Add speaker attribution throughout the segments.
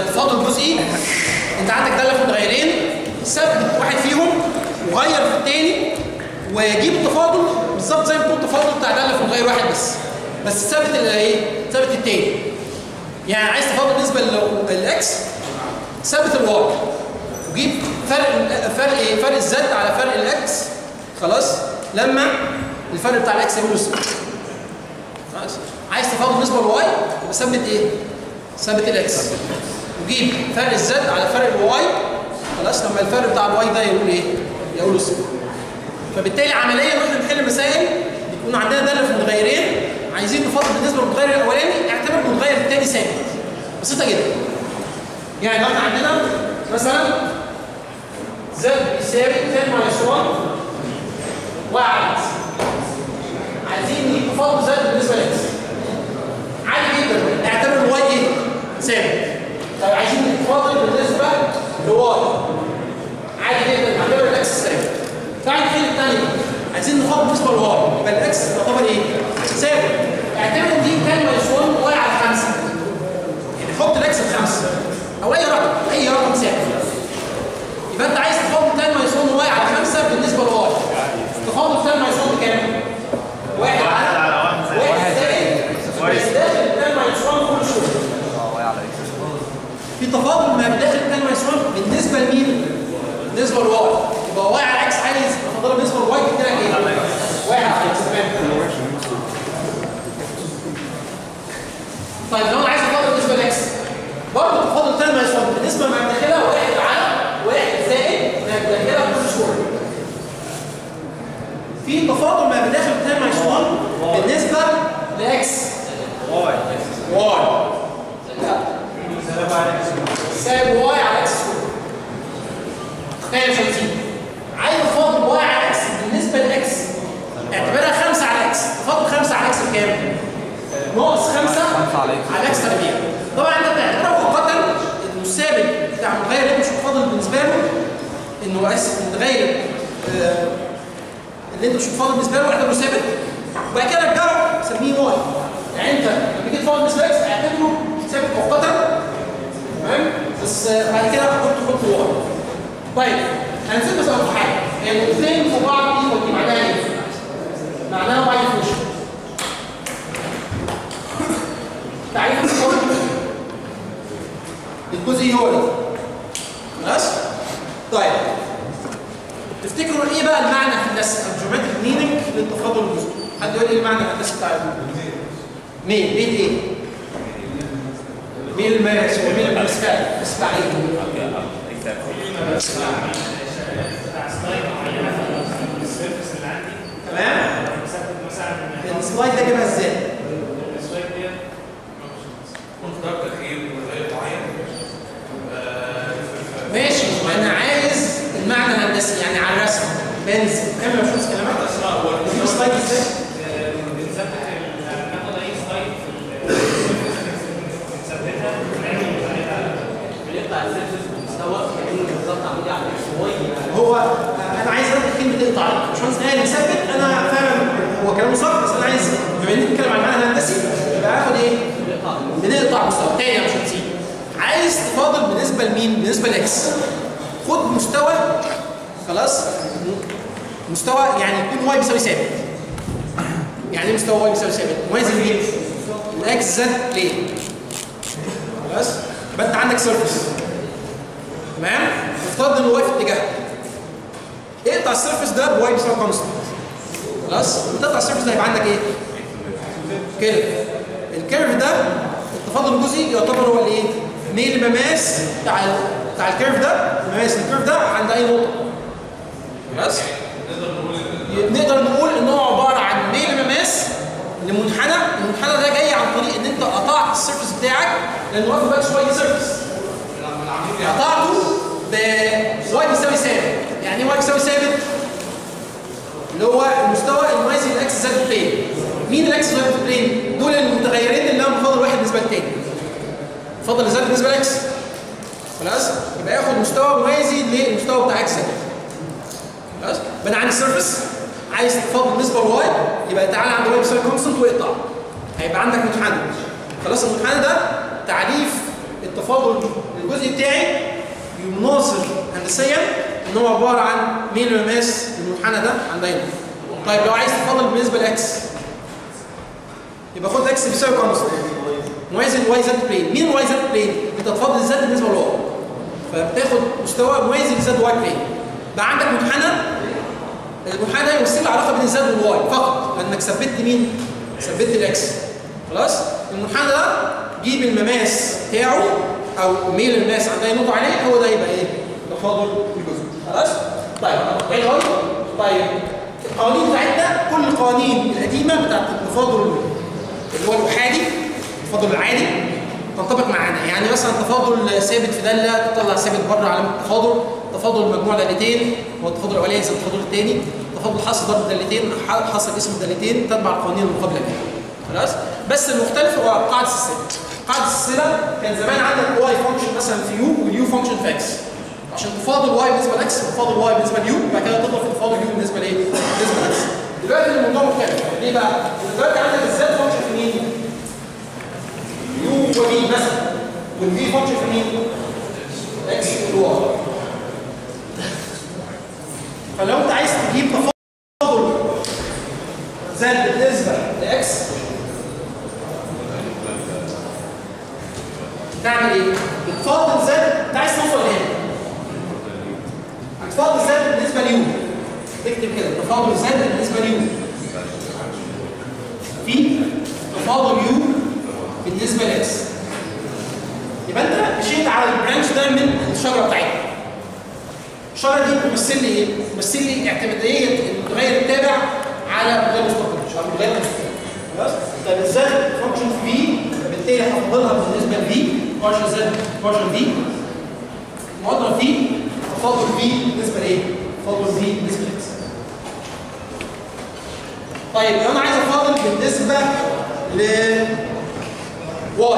Speaker 1: التفاضل الجزئي انت عندك داله في متغيرين ثبت واحد فيهم وغير في الثاني وجيب التفاضل بالظبط زي ما بتقول التفاضل بتاع داله في متغير واحد بس بس ثابت الايه؟ ثابت الثاني يعني عايز تفاضل بالنسبه للاكس ثابت الواي وجيب فرق فرق ايه؟ فرق الزد على فرق الاكس خلاص لما الفرق بتاع الاكس يقول صفر خلاص عايز تفاضل بالنسبه للواي يبقى ثبت ايه؟ ثبت الاكس وجيب فرق الزد على فرق الواي خلاص لما الفرق بتاع الواي ده يقول ايه؟ يقول صفر فبالتالي عمليا واحنا بنحل مسائل بيكون عندنا داله في المتغيرين عايزين نفاضل بالنسبه للمتغير الاولاني اعتبر المتغير الثاني ثابت بسيطه جدا يعني لو احنا عندنا مثلا زد يساوي 10 ماينس 1 واحد عايزين نجيب تفاضل زد بالنسبه لاكس عادي جدا اعتبر الواي ايه؟ ثابت طيب عايزين نجيب تفاضل بالنسبه لواي عادي جدا اعتبر الاكس ثابت تعال نحل الثانيه عايزين نفاضل بالنسبه لواي يبقى الاكس يعتبر ايه؟ ثابت اعتبر دي 10 ماينس 1 واي على 5 يعني حط الاكس بخمسه او اي رقم اي رقم ثابت يبقى انت عايز تفاضل 10 ماينس 1 واي على 5 بالنسبه لواي تفاضل 10 ماينس 1 بكام؟ واحد على واحد زائد واحد داخل 10 ماينس 1 كل شويه في تفاضل ما بداخل 10 ماينس 1 بالنسبه لمين؟ بالنسبه لواي يبقى واي على اكس عايز افضلها بالنسبه لواي كده ايه؟ واحد على اكس تمام طيب لو انا عايز افضل بالنسبه لاكس برضه تفاضل 10 ماينس 1 بالنسبه ما بداخلها واحد على واحد زائد ما بداخلها كل شويه في تفاضل ما بداخل 10 ماينس 1 بالنسبه لاكس
Speaker 2: واي
Speaker 1: واي سالب واي على اكس تخيل شمسين عايز افاضل واي على اكس بالنسبه لاكس اعتبرها 5 على اكس تفاضل 5 على اكس بكام؟ ناقص 5 على اكس تربيع طبعا انت بتعتبرها مؤقتا انه الثابت بتاع المتغير ده مش مفاضل بالنسبه له انه اسف المتغير آه، اللي انت مش مفاضل بالنسبه له اعتبره ثابت وبعد كده رجعه سميه واي يعني انت لما تيجي تفاضل بالنسبه لاكس اعتبره ثابت مؤقتا تمام بس آه، بعد كده حط حط واي طيب انا نسيت اسالكم حاجه هي الاثنين في بعض دي ودي معناها ايه؟ معناها واي فيش تعريف التفاضل الجزئي هو ده خلاص؟ طيب تفتكروا ايه بقى المعنى الهندسي او الجيومتريك مينينج للتفاضل الجزئي؟ حد يقول لي المعنى الهندسي بتاع مين؟ مين ايه؟ مين الماس ومين المسفل؟ مسفل ايه؟ تمام؟ السلايد ده جابها ازاي؟
Speaker 2: مقدار تغيير متغير معين
Speaker 1: ماشي انا عايز المعنى الهندسي يعني على الرسم بنزل كمل يا باشمهندس كلامك في سلايد ازاي؟ هو انا عايز ارد كلمه اقطع مش مهندس قال مثبت انا فعلا هو كلامه صح بس انا عايز بما اني بتكلم عن المعنى الهندسي يبقى اخد ايه؟ بنقطع مستوى تاني يا باشمهندس عايز تفاضل بالنسبه لمين؟ بالنسبه لاكس خد مستوى خلاص مستوى يعني يكون واي بيساوي ثابت يعني ايه مستوى واي بيساوي ثابت؟ موازي لمين؟ الاكس زد ليه؟ خلاص؟ يبقى انت عندك سيرفيس تمام؟ افترض ان واي في اتجاه اقطع السيرفيس ده بواي بيساوي كونستنت خلاص؟ تقطع السيرفيس ده هيبقى عندك ايه؟ كده الكيرف ده التفاضل الجزئي يعتبر هو الايه؟ ميل المماس بتاع بتاع الكيرف ده مماس الكيرف ده عند اي نقطه خلاص؟ نقدر نقول ان هو عباره عن ميل مماس لمنحنى المنحنى ده جاي عن طريق ان انت قطعت السيرفيس بتاعك لان واقف باك شويه سيرفيس قطعته بواي بيساوي ثابت يعني ايه واي بيساوي ثابت؟ اللي هو المستوى الموازي للاكس زد بلين مين الاكس زد بلين؟ دول المتغيرين اللي انا بفضل واحد بالنسبه للتاني بفضل زد بالنسبه لاكس خلاص يبقى ياخد مستوى موازي للمستوى بتاع اكس زد خلاص يبقى انا عندي سيرفيس عايز تفاضل بالنسبه لواي يبقى تعالى عند واي بيساوي كونستنت واقطع هيبقى عندك منحنى خلاص المنحنى ده تعريف التفاضل الجزء بتاعي يناصر هندسيا ان هو عباره عن ميل وماس المنحنى ده عن دايما طيب لو عايز تفاضل بالنسبه لاكس يبقى خد اكس بيساوي كونستنت موازي الواي زد بلين مين الواي زد بلين؟ انت تفاضل الزد بالنسبه للواي فبتاخد مستوى موازي لزد واي بلين بقى عندك منحنى المنحنى ده يمثل علاقه بين الزد والواي فقط لانك ثبتت مين؟ ثبتت الاكس خلاص؟ المنحنى ده جيب المماس بتاعه او ميل الماس عندها نقطه عليه هو ده يبقى ايه؟ تفاضل الجزء خلاص؟ طيب حلو قوي طيب القوانين بتاعتنا كل القوانين القديمه بتاعت التفاضل اللي هو الأحادي التفاضل العادي تنطبق معانا يعني مثلا تفاضل ثابت في داله تطلع ثابت بره علامه التفاضل تفاضل مجموع دالتين هو التفاضل الاولاني زي التفاضل الثاني تفاضل حصر ضرب دالتين حصر اسم الدالتين تتبع القوانين المقابله لها خلاص بس المختلف هو قاعده السلسله قاعده السلسله كان زمان عندك واي فانكشن مثلا في يو واليو فانكشن في اكس عشان تفاضل واي بالنسبه لاكس تفاضل واي بالنسبه ليو بعد كده تضرب في تفاضل يو بالنسبه لايه؟ بالنسبه لاكس دلوقتي الموضوع مختلف ليه بقى؟ دلوقتي عندك الزد فانكشن في مين؟ يو وبي مثلا والفي فانكشن في مين؟ اكس والواي فلو انت عايز تجيب تفاضل زد بالنسبه لاكس تعمل ايه؟ بتفاضل زد انت عايز توصل لهنا هتفاضل زد بالنسبه ليو اكتب كده تفاضل زد بالنسبه ليو في تفاضل يو بالنسبه لاكس يبقى انت مشيت على البرانش ده من الشجره بتاعتنا الشجره دي بتمثل لي ايه؟ بتمثل لي اعتماديه المتغير التابع على متغير مستقل مش على متغير مستقل خلاص؟ طيب الزد فانكشن في بالتالي هفضلها بالنسبه لفي بارشل زد بارشل في مضرب في تفاضل في بالنسبه لايه؟ تفاضل في بالنسبه لاكس طيب لو انا عايز افاضل بالنسبه ل واي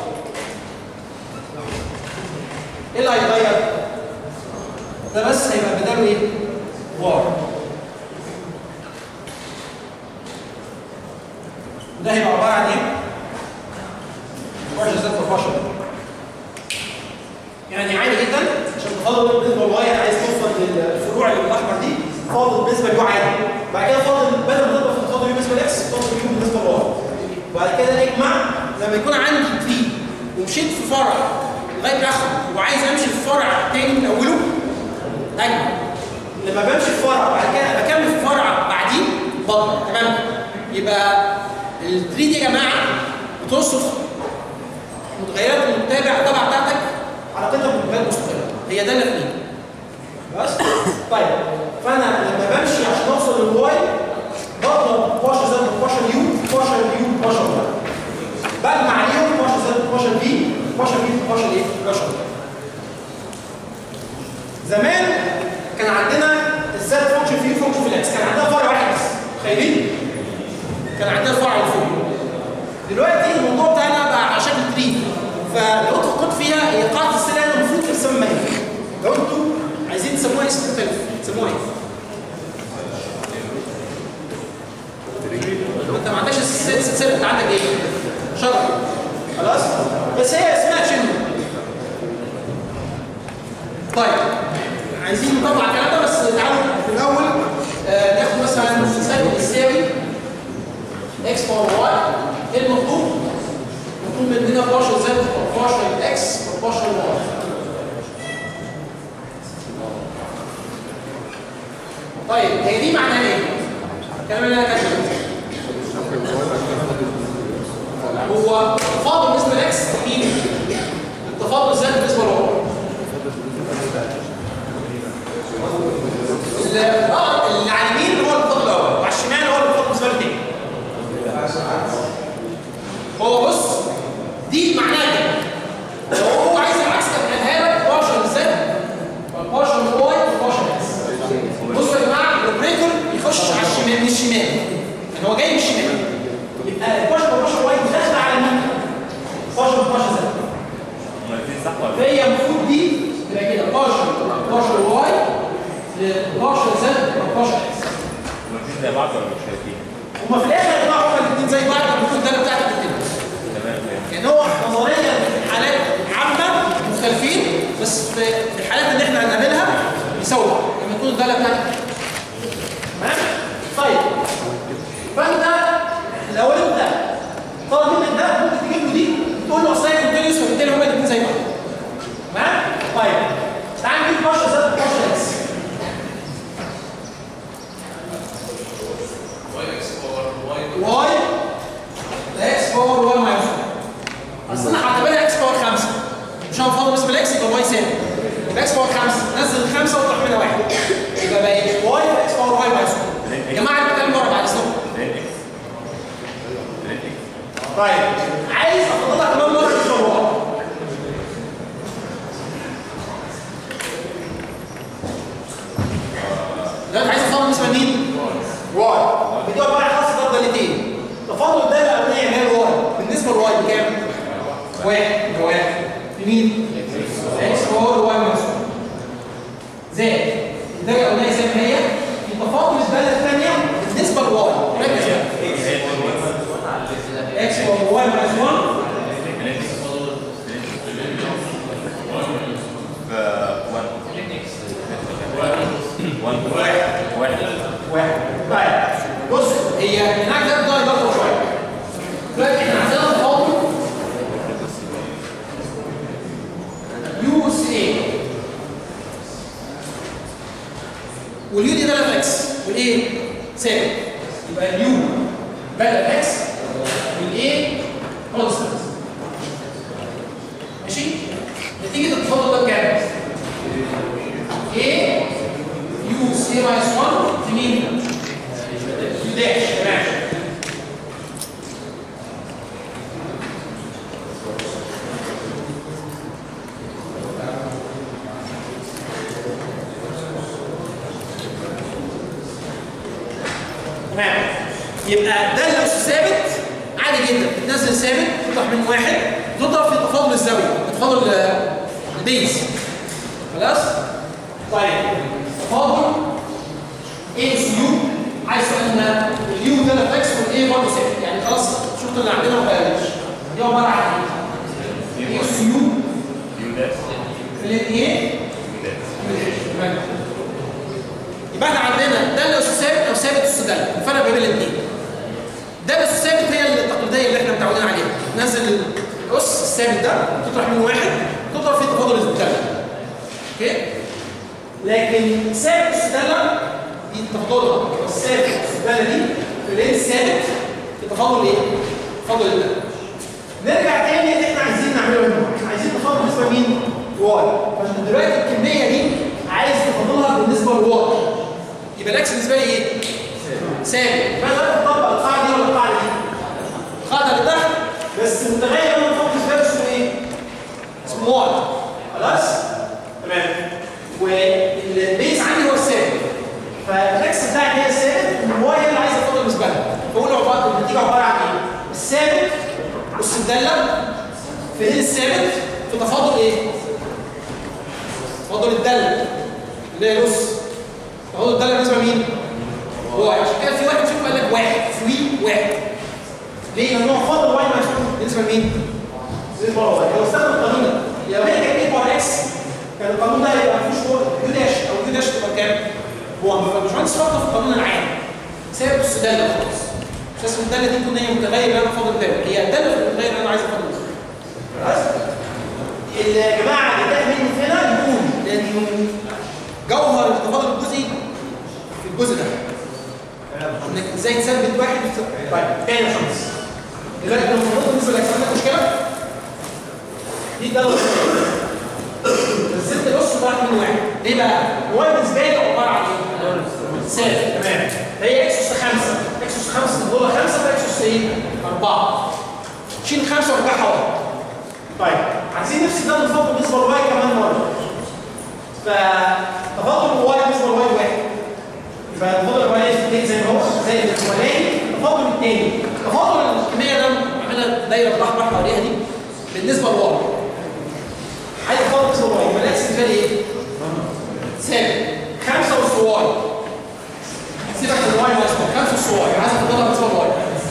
Speaker 1: ايه اللي هيتغير؟ ده بس هيبقى بداله ايه؟ واي ده هيبقى عباره عن ايه؟ بارشل زد بارشل يعني عادي جدا عشان تفاضل بالنسبه للواي عايز توصل للفروع الاحمر دي فاضل بالنسبه ليو عادي بعد كده فاضل بدل ما تضرب في التفاضل يو بالنسبه لاكس فاضل يو بالنسبه لواي وبعد كده اجمع لما يكون عندي في ومشيت في فرع لغايه اخره وعايز امشي في فرع تاني من اوله اجمع لما بمشي في فرع وبعد كده بكمل في فرع بعديه بضرب تمام يبقى ال 3 دي يا جماعه بتوصف متغيرات المتابع الطبعه بتاعتك علاقتها بالمتغيرات المستقله هي ده اللي في بس طيب فانا لما بمشي عشان اوصل للواي بضرب باشا زائد باشا يو باشا يو باشا واي بجمع عليهم باشا زائد باشا في باشا في باشا ايه؟ باشا زمان كان عندنا الزد فانكشن في فانكشن في الاكس كان عندنا فرع واحد بس تخيلين؟ كان عندنا فرع الفوق دلوقتي الموضوع بتاعنا بقى على شكل 3 فلو انت فكرت فيها هي قاعده السلة المفروض تسمى ايه؟ لو انتوا عايزين تسموها اسم مختلف تسموها ايه؟ انت ما عندكش السلسله انت عندك ايه؟ شجره خلاص؟ بس هي اسمها شنو؟ طيب عايزين نطبع الكلام ده بس تعالوا في الاول آه ناخد مثلا سلسله يساوي اكس باور واي ايه المطلوب؟ مطلوب مننا بارشل زد بارشل اكس وبارشل واي طيب هي دي معناها ايه؟ الكلام اللي انا كاتبه هو التفاضل بالنسبه لاكس مين؟ التفاضل زائد بالنسبه لواي اه اللي على اليمين هو التفاضل الاول وعلى الشمال هو التفاضل بالنسبه للتاني هو بص دي معناها كده لو هو عايز العكس كان قالها لك بارشل زد بارشل واي بارشل اكس بصوا يا جماعه الاوبريتور يخش على الشمال من الشمال يعني هو جاي من الشمال يبقى البارشل بارشل واي داخله على مين؟ بارشل بارشل زد فهي المفروض دي تبقى كده بارشل بارشل واي لبارشل زد بارشل اكس
Speaker 2: مفيش زي بعض ولا مش شايفين؟
Speaker 1: هما في الاخر يا جماعه هما الاثنين زي بعض المفروض ده بتاعت الاثنين
Speaker 2: تمام
Speaker 1: يعني هو نظريا في حالات عامه طيب عايز افضلها كمان مره بالنسبه للواي دلوقتي عايز افضل بالنسبه لمين؟ واي بدي بقى خاص ضرب دالتين تفاضل الداله الاولانيه اللي هي الواي بالنسبه للواي بكام؟ واحد واحد لمين؟ اكس باور واي ماينس 1 زائد الداله الاولانيه زي ما هي في تفاضل الداله الثانيه بالنسبه للواي ركز بقى اكس باور واي ماينس 1
Speaker 2: واحد
Speaker 1: واحد طيب بص هي هناك ده ده يدور شويه دلوقتي احنا عندنا تفاضل يو اس اي واليو دي داله اكس والايه ثابت يبقى اليو بدل اكس والايه كونستنت ماشي نتيجه التفاضل ده بكام؟ ايه يو سي ماينس 1 في مين؟ يو داش تمام تمام يبقى ده اللي ثابت عادي جدا بتنزل ثابت تطرح من واحد تضرب في تفاضل الزاويه تفاضل آه، البيز خلاص؟ طيب تفاضل ايه اس يو عايز ان اليو ده فلكس والايه برضه ثابت يعني خلاص شفت اللي عندنا ما غيرناش دي عباره عن ايه؟ ايه اس يو في الايه؟ تمام. يبقى احنا عندنا ده اللي أس ثابت او ثابت اس ده الفرق بين الاثنين ده بس ثابت هي التقليديه اللي احنا متعودين عليها نزل الاس الثابت ده تطرح منه واحد تضرب في تفاضل الداله اوكي لكن ثابت السدالة دي تفاضلها الثابت السدالة دي في اللي الثابت في تفاضل ايه؟ تفاضل الدالة نرجع تاني اللي احنا عايزين نعمله هنا احنا عايزين تفاضل بالنسبة لمين؟ واي فانت دلوقتي الكمية دي عايز تفاضلها بالنسبة لواي يبقى الاكس بالنسبة لي ايه؟ ثابت فانا دلوقتي بطبق القاعدة دي ولا القاعدة دي؟ القاعدة اللي تحت بس المتغير اللي انا بفضل بالنسبة له اسمه ايه؟ اسمه واي خلاص؟ تمام والبيز عندي هو الثابت فالاكس بتاعي هي الثابت والواي هي اللي عايز افضل بالنسبه لها فاقول له عباره النتيجه عباره عن ايه؟ الثابت اس الداله في ايه الثابت في تفاضل ايه؟ تفاضل الداله اللي هي نص تفاضل الداله بالنسبه لمين؟ واي عشان كده في واحد فيكم قال لك واحد في واحد ليه؟ لان هو فاضل واي مع بالنسبه لمين؟ بالنسبه لواي لو استخدم القانون ده يبقى هي كانت ايه باور اكس كان القانون ده يبقى مفيش هو يو داش او يو داش تبقى كام؟ هو مش مهندس فقط في القانون العام ثابت السداله خلاص مش لازم الداله دي تكون هي متغير اللي انا فاضل بالك هي الداله في المتغير اللي انا عايز افاضل منه خلاص؟ الجماعه اللي ده منه هنا يقول لان جوهر التفاضل الجزئي في الجزء ده انك ازاي تثبت واحد وتثبت- طيب تاني يا شمس دلوقتي لما نقول بالنسبه للاجسام ده مشكله دي الداله نزلت نص طلعت منه واحد ليه بقى؟ هو بالنسبه لي عباره عن ايه؟ ثابت تمام هي اكس اس 5 اكس اس 5 دول 5 فاكس اس ايه؟ 4 شيل 5 وارجعها ورا طيب عايزين نفس ده نفضل بالنسبه للواي كمان مره فتفاضل الواي بالنسبه للواي واحد يبقى تفاضل الواي في زي ما هو زي الاولاني تفاضل الثاني تفاضل الكميه ده عملنا دايره الاحمر حواليها دي بالنسبه للواي عايز افضل بالنسبه للواي يبقى الاكس بالنسبه لي ايه؟ ثابت خمسه والصواي سيبك من الواي واسمه خمسه والصواي عايز افضلها بالنسبه للواي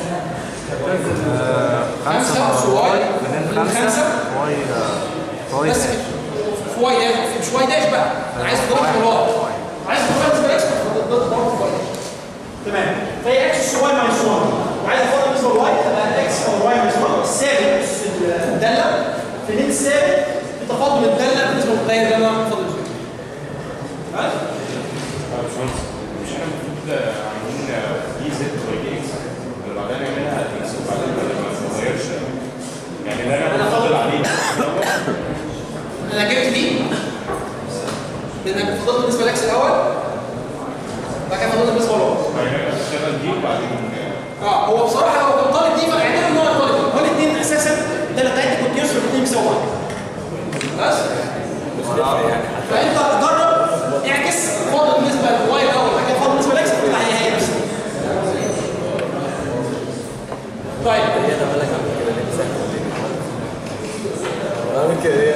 Speaker 1: خمسه وصواي
Speaker 3: منين
Speaker 1: خمسه
Speaker 3: خمسة واي واي
Speaker 1: بس
Speaker 3: داش.
Speaker 1: في واي داش مش واي داش بقى انا عايز افضلها بالنسبه للواي عايز افضلها بالنسبه لاكس ضد ضد واي تمام فهي اكس واي ماينس 1 وعايز افضل بالنسبه للواي تبقى اكس او واي ماينس 1 الثابت في الداله في النت الثابت في تفاضل الداله بالنسبه للمتغير اللي انا بفضل فيه خلاص؟
Speaker 2: مش احنا المفروض عاملين اي زد باي دي اكس اللي بعدين نعملها اكس وبعدين ما نغيرش يعني ده انا بفضل عليه
Speaker 1: انا جبت دي لانك فضلت بالنسبه لاكس الاول بعد كده فضلت بالنسبه للواي
Speaker 2: بعدين اشتغل دي وبعدين
Speaker 1: اه هو بصراحه هو كان طالب دي فاعتبر ان هو طالب دي الداله بتاعتي كونتينوس والاثنين بيساووا بعض خلاص فانت جرب اعكس فاضل بالنسبه للواي الاول بعد كده فاضل بالنسبه لاكس تطلع هي هي نفس طيب
Speaker 4: بعمل كده ايه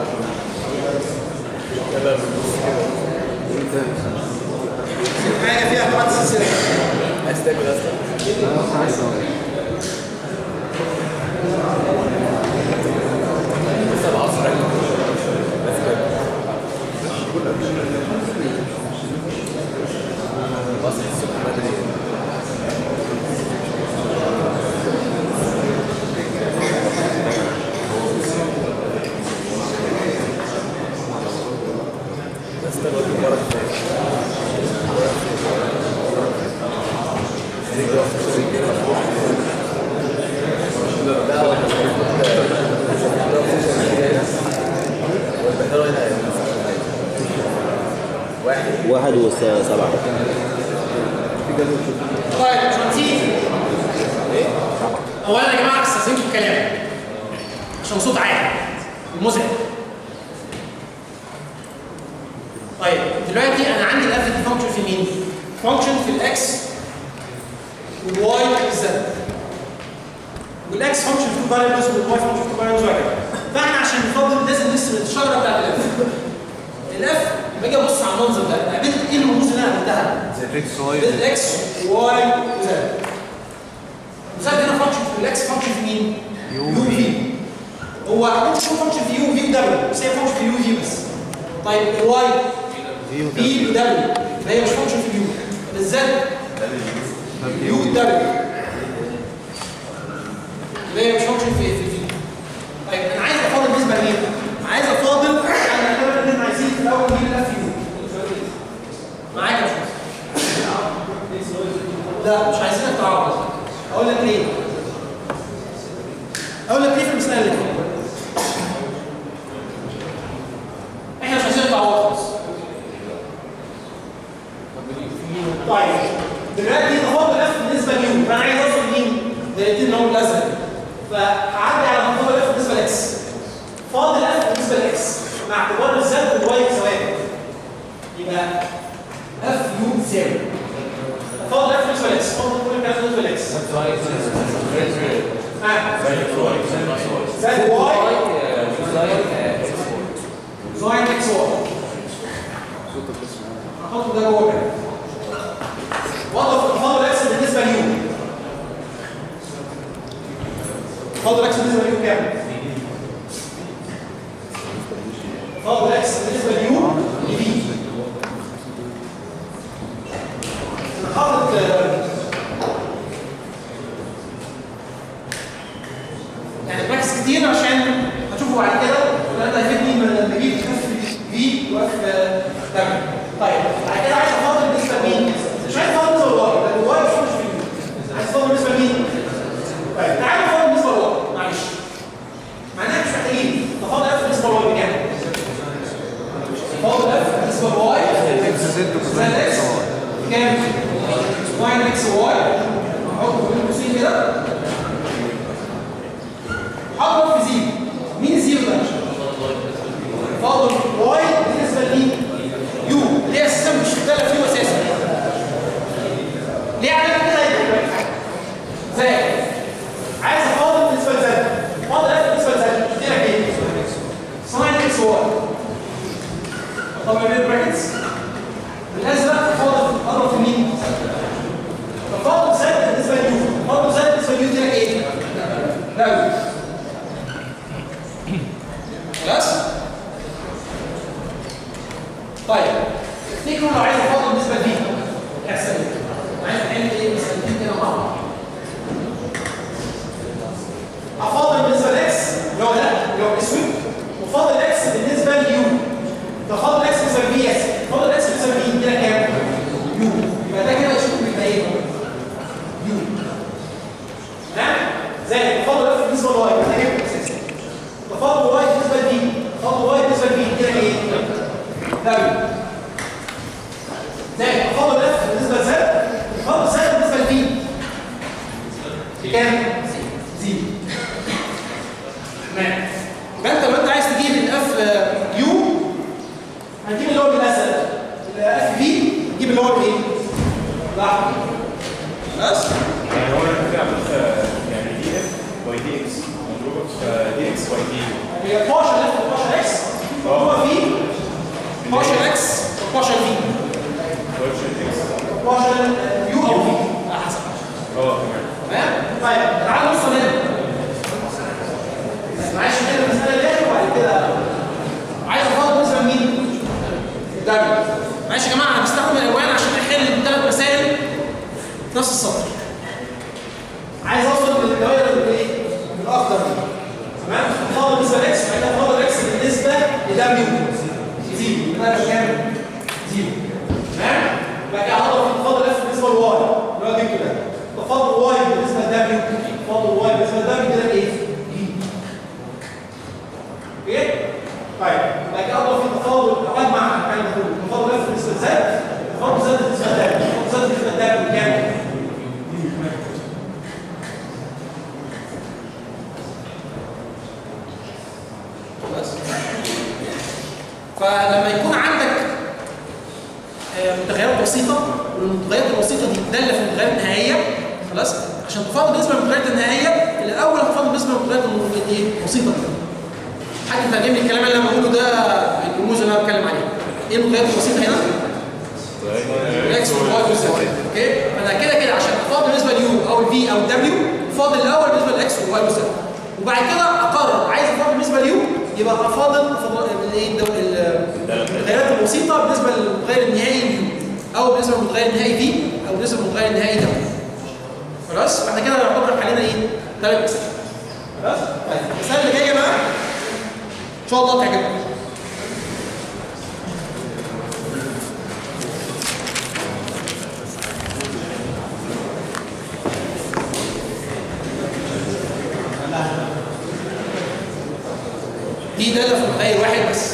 Speaker 1: حاجه فيها قواعد سلسله
Speaker 4: عايز تاكل اصلا لسه العصر بس كده بصحى الصبح بدري بس تاخد المباراة الثانية
Speaker 5: واحد وسبعة
Speaker 1: طيب شمسين اولا يا جماعه استاذنكم الكلام عشان صوت عالي ومزعج طيب دلوقتي انا عندي الاف دي فانكشن في مين؟ فانكشن في الاكس والواي والزد والاكس فانكشن في تو فاريبلز والواي فانكشن في تو فاريبلز وهكذا فاحنا عشان نفضل لازم نرسم الشجره بتاعت الاف الاف لما اجي ابص على المنظر ده قابلت ايه الرموز اللي انا قابلتها؟
Speaker 3: زي اكس واي
Speaker 1: الاكس واي وزد وزد هنا فانكشن في الاكس فانكشن في مين؟
Speaker 3: يو
Speaker 1: يو
Speaker 3: في.
Speaker 1: في هو ممكن يكون فانكشن في يو في ودبليو بس هي فانكشن في يو في بس طيب الواي
Speaker 3: في
Speaker 1: في ودبليو هي مش فانكشن في اليو الزد يو ودبليو هي مش فانكشن في في في طيب انا عايز افاضل بالنسبه لمين؟ عايز افاضل انا اعتبر ان احنا عايزين في الاول نجيب الاف يو معاك يا باشمهندس لا مش عايزينك تعرض اقول لك ليه اقول لك ليه في المساله اللي فاتت احنا مش عايزين تعوض خالص طيب دلوقتي تفاضل اف بالنسبه ليو فانا عايز اوصل لمين؟ للاثنين اللي هم الازرق فهعدي على تفاضل اف بالنسبه لاكس فاضل اف بالنسبه لاكس مع اعتبار الزد والواي سواء يبقى اف يو تساوي فاضل اف بالنسبه لاكس فاضل كل الكلام بالنسبه لاكس ها زد واي زاين اكس واي هحط ده جوه كده وضف فاضل اكس بالنسبه ليو فاضل اكس بالنسبه ليو كام؟ فاضل اكس بالنسبه ليو لفي انا حاطط آه، يعني براكتس كتير عشان هتشوفوا بعد كده ولا انت هيفيدني لما اجيب اف في واف دم طيب بعد كده عايز افاضل بالنسبه لمين؟ مش عايز افاضل بالنسبه للواي لان الواي مش مش في عايز افاضل بالنسبه لمين؟ طيب تعالى نفاضل بالنسبه للواي معلش معناها مش محتاجين نفاضل اف بالنسبه للواي بكام؟ نفاضل اف بالنسبه للواي
Speaker 3: اكس زد
Speaker 1: زائد اكس كام؟ واي اكس واي احطه بين قوسين كده حضرب في زيرو مين الزيرو ده؟ فاضل واي بالنسبه لمين؟ يو اللي هي اساسا مش شغاله فيه اساسا ليه عملت كده يبقى زائد عايز افاضل بالنسبه لزد فاضل اف بالنسبه لزد قلت لك ايه؟ ساين اكس واي طبعا بين براكتس الازرق فاضل اضرب في مين؟ ففاضل زد بالنسبه ليو فاضل زد بالنسبه ليو قلت لك ايه؟ لا خلاص؟ طيب تفتكروا لو عايز افاضل بالنسبه لدي يحصل ايه؟ عايز نعمل ايه مسألتين كده مع بعض افاضل بالنسبه لاكس اللي هو ده اللي هو اسود وفاضل اكس بالنسبه ليو ده فاضل اكس بيساوي في اس فاضل اكس بيساوي في كده كام؟ يو يبقى ده كده يشوف بيبقى ايه؟ يو تمام؟ زي فاضل اف بالنسبه لواي ده جبت اساسا تفاضل واي بالنسبه لدي تفاضل واي بالنسبه لدي كده ايه؟ دبل زي تفاضل اف بالنسبه لزد تفاضل زد بالنسبه لدي بكام؟ زيرو تمام يبقى انت لو انت عايز تجيب الاف يو هتجيب اللي هو بالاسد الاف في تجيب اللي هو بايه؟ الاحمر خلاص؟
Speaker 2: يعني هو انا كده عملت آه، يعني دي اف باي دي اكس مضروبه في دي اكس باي دي
Speaker 1: هي 12 اف 12 اكس هو في 12 اكس 12 في
Speaker 2: فيرتشوال اكس
Speaker 1: 12 يو او في على حسب
Speaker 2: اه تمام
Speaker 1: تمام؟ طيب تعال نوصل هنا معلش كده المسألة دي وبعد كده عايز افضل بالنسبة لمين؟ دبليو معلش يا جماعة أنا بستخدم الألوان عشان أحل ثلاث مسائل في نفس السطر عايز أوصل للدوائر الإيه؟ الأخضر دي تمام؟ افضل بالنسبة لإكس بعد كده افضل إكس بالنسبة لدبليو زيرو يبقى ده كام؟ زيرو تمام؟ بعد كده هضرب في افضل إكس بالنسبة لواي اللي هو جبته ده تفاضل واي بالنسبه لدبليو تفاضل واي بالنسبه لدبليو كده ايه؟ اوكي؟ طيب بعد كده اضرب في تفاضل او اجمع الكلام ده كله تفاضل اف بالنسبه لزد تفاضل زد بالنسبه لدبليو تفاضل زد بالنسبه لدبليو كام؟ بس فلما يكون عندك آه، متغيرات بسيطه والمتغيرات البسيطه دي داله في المتغيرات النهائيه خلاص عشان تفاضل بالنسبه للمتغيرات النهائيه الاول هتفاضل بالنسبه للمتغيرات ال- ايه البسيطه دي حد ترجم لي الكلام اللي انا بقوله ده الرموز اللي انا بتكلم عليها ايه المتغيرات البسيطه هنا؟ الاكس والواي والزد اوكي انا كده كده عشان افاضل بالنسبه ليو او الفي او الدبليو فاضل الاول بالنسبه للاكس والواي والزد وبعد كده اقرر عايز افاضل بالنسبه ليو يبقى افاضل افاضل الايه الدو- ال- المتغيرات البسيطه بالنسبه للمتغير النهائي اليو او بالنسبه للمتغير النهائي في او بالنسبه للمتغير النهائي دبليو خلاص واحنا كده يعتبر حلينا ايه ثلاث مسائل خلاص طيب المساله اللي جايه بقى ان شاء الله تعجبكم دي داله في متغير واحد بس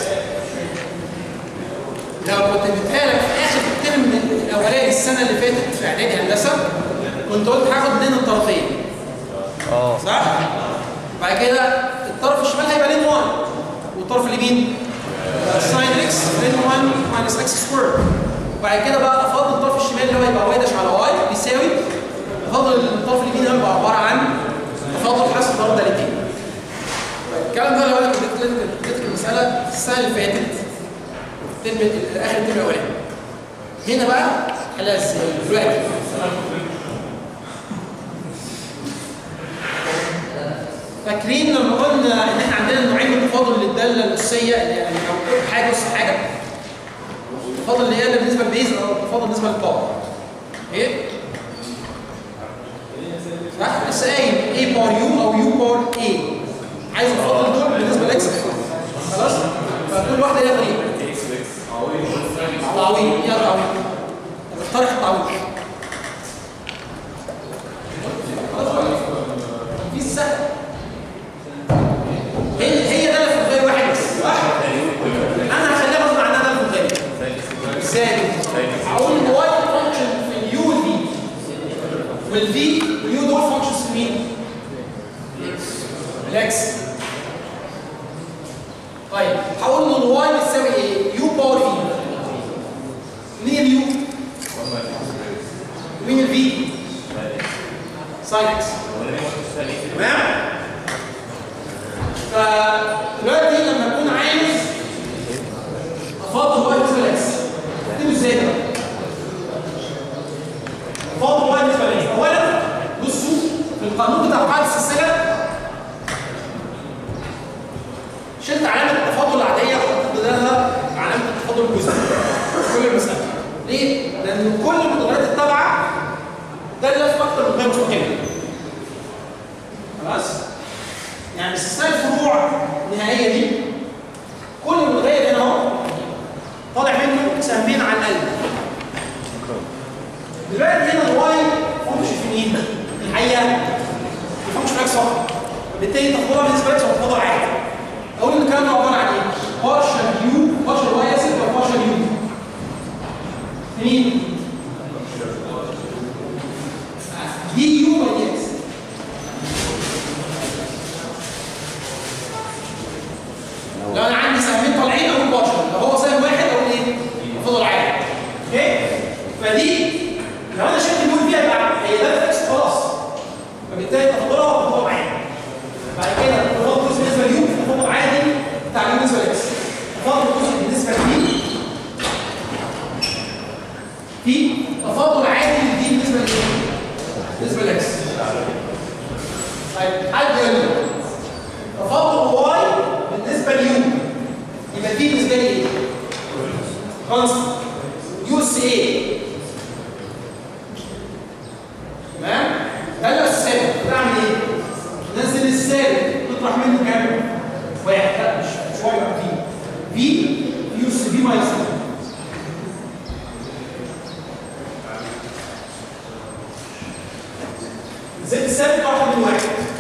Speaker 1: لو كنت اديتها لك في اخر الترم الاولاني السنه اللي فاتت في اعدادي هندسه كنت قلت هاخد لين الطرفين
Speaker 3: اه
Speaker 1: صح؟ بعد كده الطرف الشمال هيبقى لين 1 والطرف اليمين ساين اكس لين 1 ماينس اكس سكوير بعد كده بقى افضل الطرف الشمال اللي هو يبقى واي داش على واي بيساوي افضل الطرف اليمين هيبقى عباره عن تفاضل حاصل ضرب دالتين الكلام ده لو انا كنت اديت لك اديت لك المساله السنه اللي فاتت الترم اخر الترم الاولاني هنا بقى حلها ازاي دلوقتي فاكرين لما قلنا ان احنا عندنا نوعين من التفاضل للداله الاسيه يعني او حاجه اس حاجه التفاضل اللي هي بالنسبه للبيز او التفاضل بالنسبه للباور ايه صح لسه قايل اي باور يو او يو باور اي عايز افضل دول بالنسبه لاكس خلاص فكل واحده ليها طريقه تعويض يا تعويض اقترح التعويض في السهل هي هي ده في غير واحد بس صح؟ انا هخليها غصب عنها ده في غير ازاي؟ هقول ان واي فانكشن في اليو والفي والفي واليو دول فانكشنز في مين؟ الاكس طيب هقول ان الواي بتساوي ايه؟ يو باور في مين اليو؟ ومين الفي؟ ساين اكس تمام؟ فدلوقتي لما اكون عايز افاضل واي بالنسبه لاكس اكتبه ازاي بقى؟ افاضل واي بالنسبه لاكس اولا بصوا في القانون بتاع قاعده السلسله شلت علامه التفاضل العاديه وحطيت بدلها علامه التفاضل الجزئي في كل المساله ليه؟ لان كل المتغيرات التابعه داله في اكتر من غير مستقله خلاص؟ يعني استثناء الفروع النهائيه دي كل متغير هنا اهو طالع منه سهمين على القلب دلوقتي هنا الواي فانكشن في مين؟ في الحقيقه الفانكشن اكس فقط بالتالي تفاضلها بالنسبه لك هو تفاضل عادي اقول ان الكلام ده عباره عن ايه؟ بارشل يو بارشل واي اسف ولا بارشل يو؟ في مين؟ دي يو ولا دي اكس؟ طيب حد يقول لي تفاضل واي بالنسبه ليو يبقى دي بالنسبه لي ايه؟ كونستنت يو اس ايه تمام؟ ده لو السالب تعمل ايه؟ نزل السالب تطرح منه كام؟ واحد لا مش مش واي ولا في في يو اس في ماينس زد السالب واحد من واحد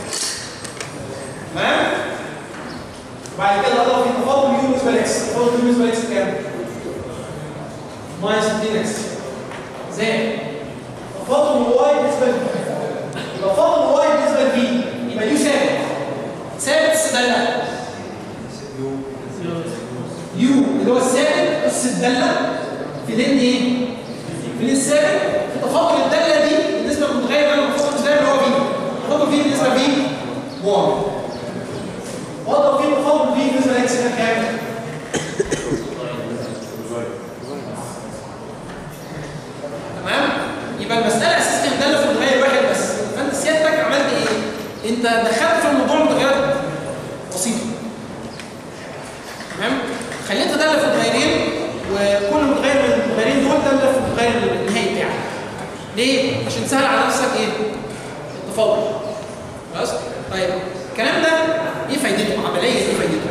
Speaker 1: تمام؟ بعد كده اضرب في تفاضل يو بالنسبه لاكس تفاضل يو بالنسبه لاكس بكام؟ ماينس 2 اكس زائد تفاضل واي بالنسبه ل يبقى فاضل واي بالنسبه لفي يبقى يو ثابت ثابت الداله يو اللي هو الثابت بس الداله في لين ايه؟ في لين ثابت في تفاضل الداله دي بالنسبه للمتغير اللي انا بفاضل بالنسبه اللي هو في تفاضل في بالنسبه لفي 1 واضرب في تفاضل في بالنسبه لاكس كام كام؟ تمام يبقى المساله اساسا كانت داله في متغير واحد بس فانت سيادتك عملت ايه انت دخلت في الموضوع متغيرات بسيطه تمام خليت داله في متغيرين وكل متغير من المتغيرين دول داله في المتغير النهائي بتاعك ليه عشان تسهل على نفسك ايه التفاضل خلاص طيب الكلام ده ايه فايدته عمليه ايه فايدته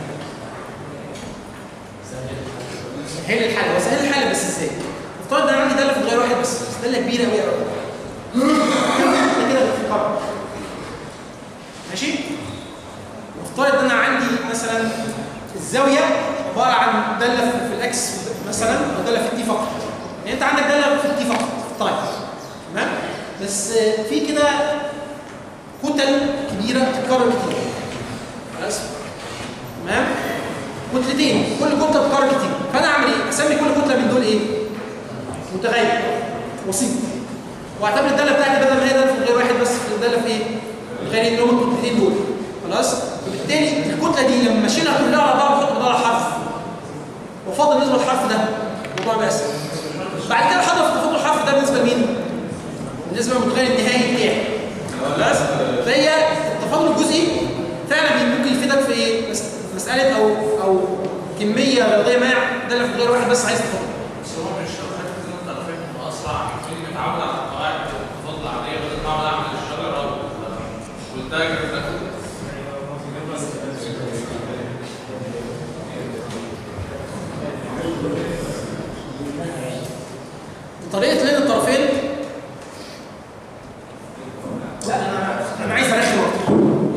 Speaker 1: سهل الحل هو سهل الحل بس ازاي افترض ان انا عندي داله في متغير واحد بس بس داله كبيره قوي قوي كده في القرن ماشي وافترض ان انا عندي مثلا الزاويه عباره عن داله في الاكس مثلا او داله في التي فقط يعني انت عندك داله في التي فقط طيب تمام بس في كده كتل كبيره بتتكرر كتير خلاص تمام كتلتين كل كتله بتتكرر كتير فانا اعمل ايه اسمي كل كتله من دول ايه متغير وسيط واعتبر الداله بتاعتي بدل ما هي داله في غير واحد بس الداله في ايه الغيرين اللي هم الكتلتين دول خلاص وبالتالي الكتله دي لما اشيلها كلها على بعض احط بدالها حرف وافضل بالنسبه للحرف ده الموضوع بس بعد كده احضر في تفاضل الحرف ده بالنسبه لمين بالنسبه للمتغير النهائي بتاعي خلاص فهي التفاضل الجزئي فعلا ممكن يفيدك في ايه مس- مساله او او كميه رياضيه ما داله في غير واحد بس عايز تفاضل
Speaker 5: بس هو مش شرط حته ان انت فاهم اسرع ممكن متعود على القواعد التفاضل العاديه بدل ما اقعد اعمل الشجره والتاجر ده
Speaker 1: طريقه لين الطرفين لا انا انا عايز ارخم اكتر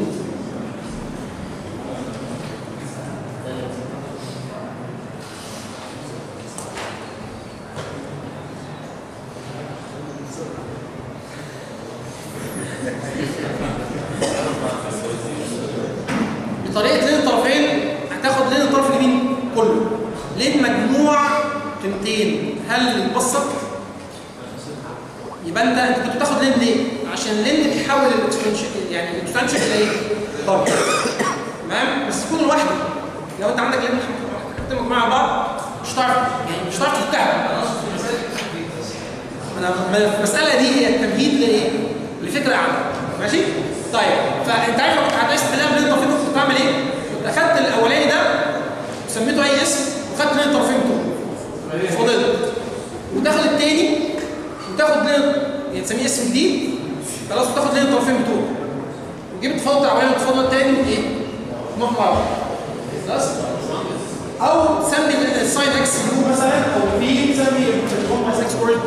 Speaker 1: بطريقه لين الطرفين هتاخد لين الطرف اليمين كله لين مجموع قيمتين هل يتبسط يبقى انت انت كنت بتاخد لين ليه؟ عشان لين بتحول الاكسبونشن يعني الاكسبونشن الى ايه؟ ضرب تمام؟ بس تكون لوحده لو انت عندك لين حطيتهم مع بعض مش هتعرف يعني مش هتعرف تفتحهم انا ما- المساله دي هي التمهيد لايه؟ لفكره اعلى ماشي؟ طيب فانت عارف لو كنت عايز تحلها بلين طرفين كنت بتعمل ايه؟ كنت اخدت الاولاني ده وسميته اي اسم وخدت لين طرفين بتوعه فضلت وتاخد التاني وتاخد لين يعني تسميه اسم جديد خلاص وتاخد لين الطرفين بتوعه وتجيب التفاضل الاولاني والتفاضل التاني وايه؟ نروح مع بعض خلاص؟ او تسمي الساين اكس يو مثلا او في تسمي الكومباس اكس اوريجن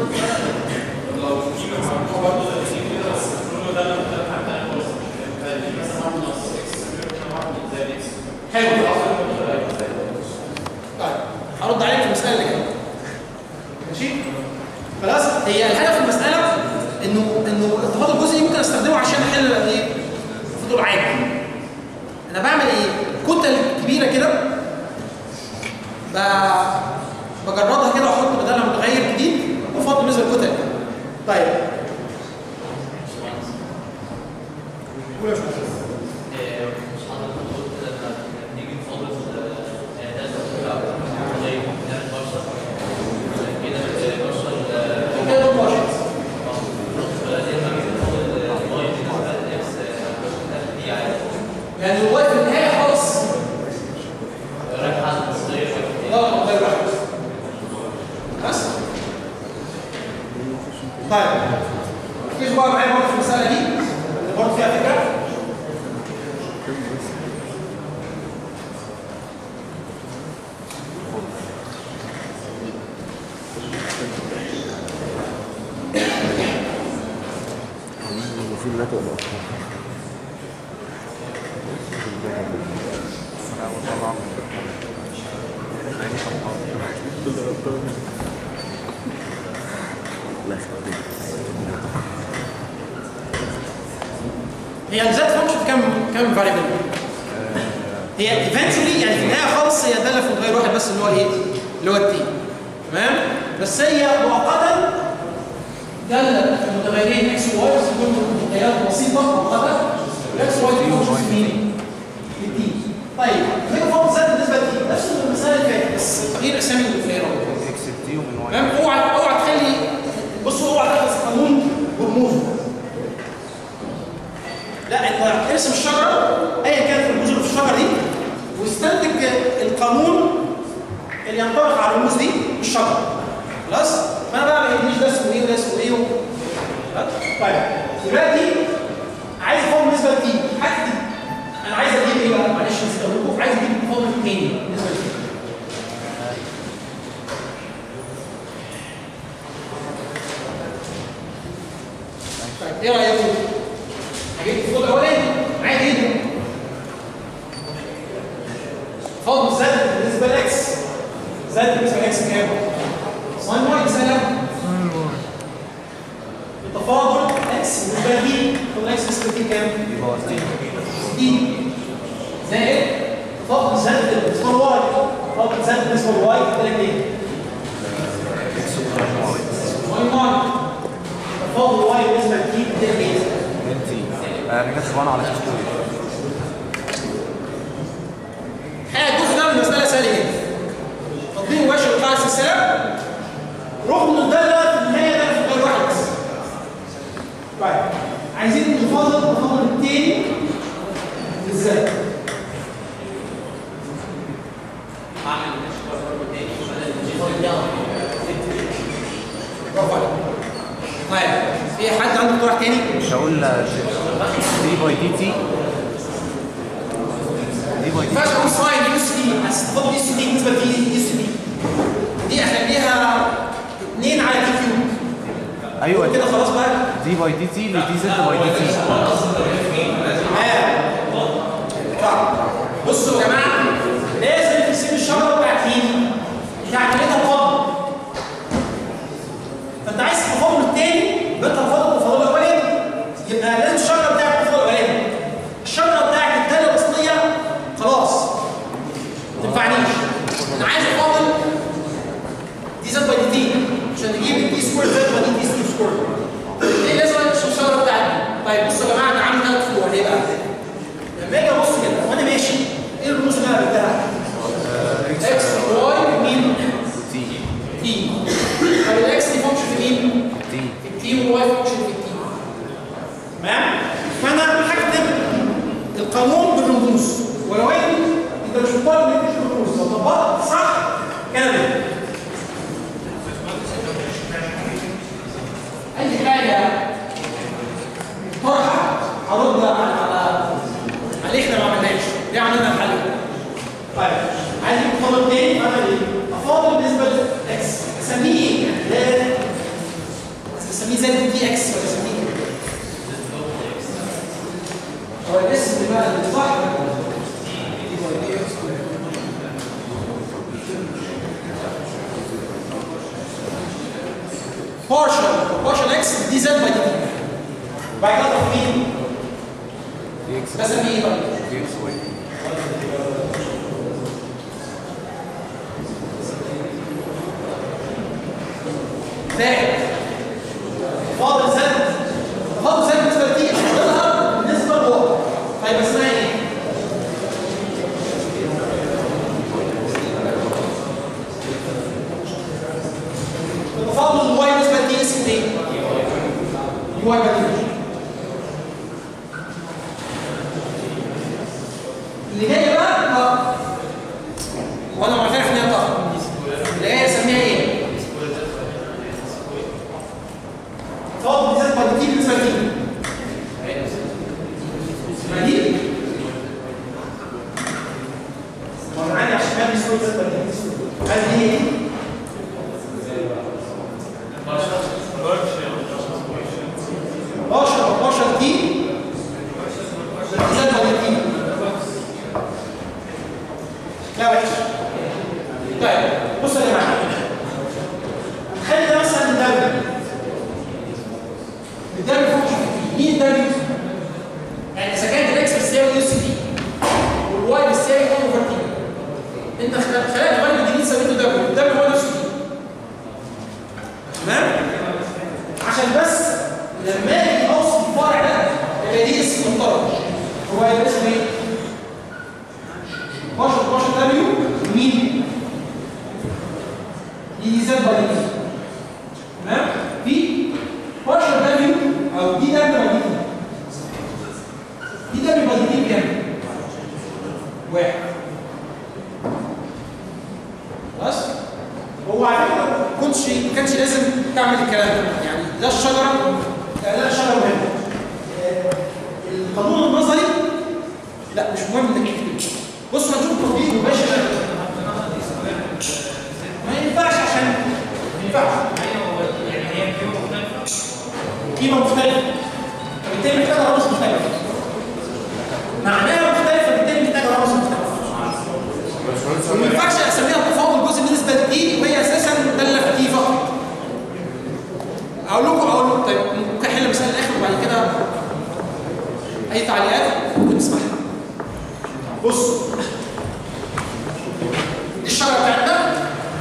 Speaker 1: حلو طيب هرد عليك في المساله اللي جايه ماشي خلاص هي الهدف في المساله انه انه التفاضل الجزئي ممكن استخدمه عشان احل ايه التفاضل عادي انا بعمل ايه كتل كبيره كده ب- بجردها كده واحط بدلها متغير جديد وافضل بالنسبه للكتل طيب قول يا باشمهندس.
Speaker 5: مش حضرتك قلت لما نيجي نفاضل ده زي نعمل برشا كده برشا
Speaker 1: كده دول بشر.
Speaker 5: لما نيجي نفاضل واي بالنسبه لاكس
Speaker 1: يعني الواي في النهايه خالص لا غير واحد بس طيب ركزوا بقى معايا برضه في المساله دي اللي برضه فيها فكره
Speaker 3: المفروض لا تبقى لا يخليك
Speaker 1: هي الزد فانكشن كام كام فاريبل؟ هي ايفنتشولي يعني في النهايه خالص هي داله في متغير واحد بس اللي هو ايه؟ اللي هو التي تمام؟ بس هي مؤقتا داله في متغيرين اكس وواي بس دول متغيرات بسيطه مؤقته الاكس واي دي فانكشن في مين؟ في التي طيب هي فانكشن زد بالنسبه للتي نفس المثال اللي فات بس غير اسامي المتغيرات
Speaker 3: اكس تي ومن واي
Speaker 1: تمام اوعى اوعى تخلي بصوا اوعى تحفظ قانون هرموز لا انت ارسم الشجره ايا كانت الرموز اللي في الشجره دي واستنتج القانون اللي ينطبق على الرموز دي في الشجره خلاص فانا بقى ما يهمنيش ده اسمه ايه وده اسمه ايه و... خلاص؟ طيب دلوقتي عايز افهم بالنسبه لدي هكتب انا عايز اجيب ايه بقى معلش نسيت اقول لكم عايز اجيب الفاضل الثاني بالنسبه لدي طيب ايه رايكم؟ هجيب الفوق الاولاني عادي جدا فاضل زد بالنسبه لاكس زد بالنسبه لاكس كام؟ ساين واي سلام التفاضل اكس بالنسبه لدي فاضل اكس بالنسبه لدي كام؟ دي زائد تفاضل زد بالنسبه لواي تفاضل زد بالنسبه لواي كده ايه؟ واي واي تفاضل واي بالنسبه لدي كده ايه؟
Speaker 3: انا جت وانا على كشكول
Speaker 1: الحقيقه الجزء ده من المساله سهل جدا تطبيق مباشر بتاع السلسله رغم ان الداله في النهايه ده في غير واحد بس طيب عايزين نفاضل نفاضل التاني ازاي؟ برافو عليك طيب في حد عنده اقتراح تاني؟
Speaker 3: مش هقول دي باي دي تي دي باي
Speaker 1: ما
Speaker 3: دي
Speaker 1: ينفعش اقول ساين يوس دي هستفاد يوس دي بالنسبه لدي يوس دي دي اخليها 2 على دي كيوب
Speaker 3: ايوه
Speaker 1: كده خلاص بقى
Speaker 3: دي باي دي تي لدي زد باي دي تي
Speaker 1: تمام بصوا يا جماعه لازم تسيب الشجره بتاعت مين؟ بتاعت اللي انت مفضل فانت عايز تفضل التاني يبقى انت مفضل التفاضل الاولاني يبقى لازم الشجره بتاعت التفاضل الاولاني الشجره بتاعت الداله الاصليه خلاص ما تنفعنيش انا عايز افضل دي زد باي دي تي عشان نجيب الدي سكوير زد باي دي تي سكوير ايه لازم اشوف الشجره بتاعتي طيب بصوا يا جماعه انا عامل ثلاث فروع ليه بقى؟ لما اجي ابص كده وانا ماشي ايه الرموز اللي انا قابلتها؟ اكس واي مين؟
Speaker 3: تي
Speaker 1: تي طب الاكس دي فانكشن في مين؟
Speaker 3: تي
Speaker 1: في التي والواي فانكشن في التي تمام؟ فانا هكتب القانون بالرموز ولو ان انت مش مضطر انك تكتب الرموز لو طبقت صح كده اي حاجه طرحه هرد على على عليه احنا ما عملناش ليه عملنا الحل طيب عايز اجيب فاضل تاني اعمل ايه؟ افاضل بالنسبه لاكس اسميه ايه؟ ده اسميه زد دي اكس ولا اسميه ايه؟ هو الاسم بقى اللي صح partial partial x دي زد باي دي تي بعد كده اضرب مين؟
Speaker 3: دي اكس
Speaker 1: بسميه ايه بقى؟
Speaker 3: دي اكس واي
Speaker 1: زائد فاضل زد فاضل زد بالنسبه لتي هتظهر بالنسبه لواي طيب اسمها ايه؟ التفاضل الواي بالنسبه لتي اسمه ايه؟ يو واي بديل اللي جايه بقى اه وانا معترف ان هي طه اللي جايه اسميها ايه؟ فاضل بالذات بالتي بالنسبه لدي اسمها دي وانا عندي عشان ما بيسوي بالذات بالتي هل دي ايه؟ 12 او 12 دي بالذات بالتي لا وحش طيب بصوا يا جماعه خلي ده مثلا دوري الدوري فوق مين الدوري؟ يعني اذا كانت الاكس بتساوي يو سي دي والواي بتساوي 1 اوفر تي انت خلال الغالب الجديد سميته دوري الدوري هو نفسه دي تمام؟ عشان بس لما اجي اوصف الفرع ده يبقى دي اسم مضطرب هو هيبقى اسمه ايه؟ 12 12 دبليو مين؟ دي دي زد باي دي تمام؟ في 12 دبليو او دي دبليو باي دي دي دبليو باي دي بكام؟ واحد خلاص؟ هو على فكره ما كنتش ما كانش لازم تعمل الكلام ده يعني لا الشجره لا الشجره مهم آه، القانون النظري لا مش مهم انك تكتبه بص هنشوف تطبيق مباشر ما ينفعش عشان ما ينفعش قيمه مختلفه فبالتالي محتاجه رمز مختلف معناها مختلفه بالتالي محتاجه رمز مختلف وما ينفعش اسميها تفاضل جزء بالنسبه لدي وهي اساسا داله في دي فقط اقول لكم اقول لكم طيب ممكن احل مثال الاخر وبعد كده اي تعليقات ممكن نسمعها بص دي الشجره بتاعتنا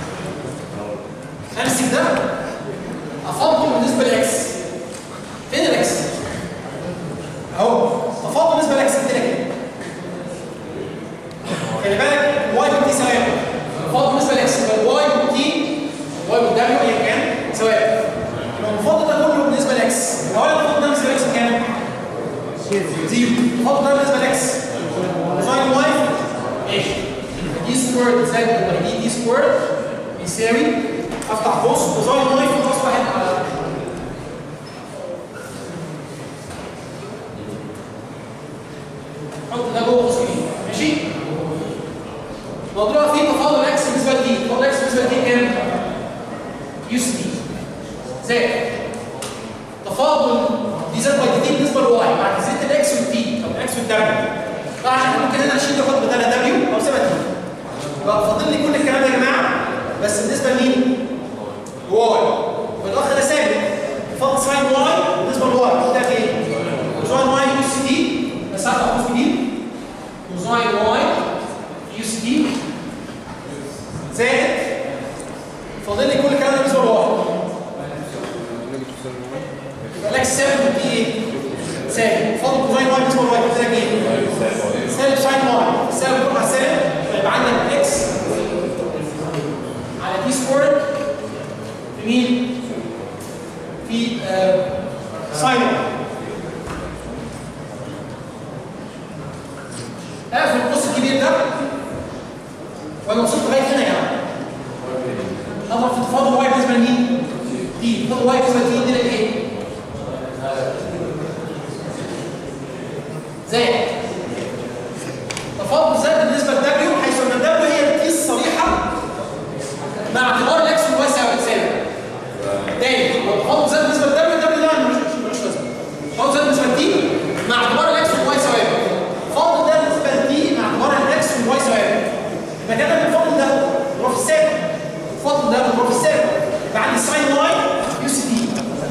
Speaker 1: امسك ده افضل بالنسبه لاكس فين الاكس؟ اهو افضل بالنسبه لاكس كده كده خلي بالك واي بتي سواء افضل بالنسبه لاكس يبقى الواي بتي واي والدبليو ايا كان سواء لو المفضل ده كله بالنسبه لاكس هو المفضل ده بالنسبه لاكس بكام؟ زيرو المفضل ده بالنسبه لاكس ساين واي ماشي دي سكوير زائد ولا دي دي سكوير يساوي افتح قوس وساين واي في قوس واحد على حط ده جوه قوس جديد ماشي موضوع فيه تفاضل اكس بالنسبه لدي تفاضل اكس بالنسبه لدي كام؟ يو سي دي زائد تفاضل دي زائد باي دي بالنسبه لواي بعد زيت الاكس والتي او الاكس والدبليو فعشان ممكن هنا اشيل اخد بدل دبليو او سيبها تي يبقى فاضل لي كل الكلام ده يا جماعه بس بالنسبه لمين؟ لواي والاخ ده ثابت فاضل ساين واي بالنسبه لواي ده في ايه؟ ساين واي يو سي دي بس هفتح قوس جديد وساين واي يو سي دي زائد فاضل لي كل الكلام ده بالنسبه لواي يبقى الاكس ثابت ودي ايه؟ سالب فاضل كوزاين واي بالنسبه لواي قلت لك ايه؟ سالب ساين واي سالب بتروح على سالب فيبقى عندك اكس على دي سكوير في مين؟ في آه ساين واي اقفل القوس الكبير ده وانا وصلت لغايه هنا يا جماعه اضرب في تفاضل واي بالنسبه لمين؟ دي تفاضل واي بالنسبه لدي دي ايه؟ زائد تفاضل زائد بالنسبه لدبليو حيث ان دبليو هي التي الصريحه مع اعتبار الاكس والواي ساوي ساوي تاني لو تفاضل زائد بالنسبه لدبليو دبليو ده ملوش ملوش لازمه تفاضل زائد بالنسبه لدي مع اعتبار الاكس والواي ساوي فاضل ده بالنسبه لدي مع اعتبار الاكس والواي ساوي يبقى كده الفاضل ده ظروف الثابت الفاضل ده ظروف الثابت يبقى عندي ساين واي يو سي دي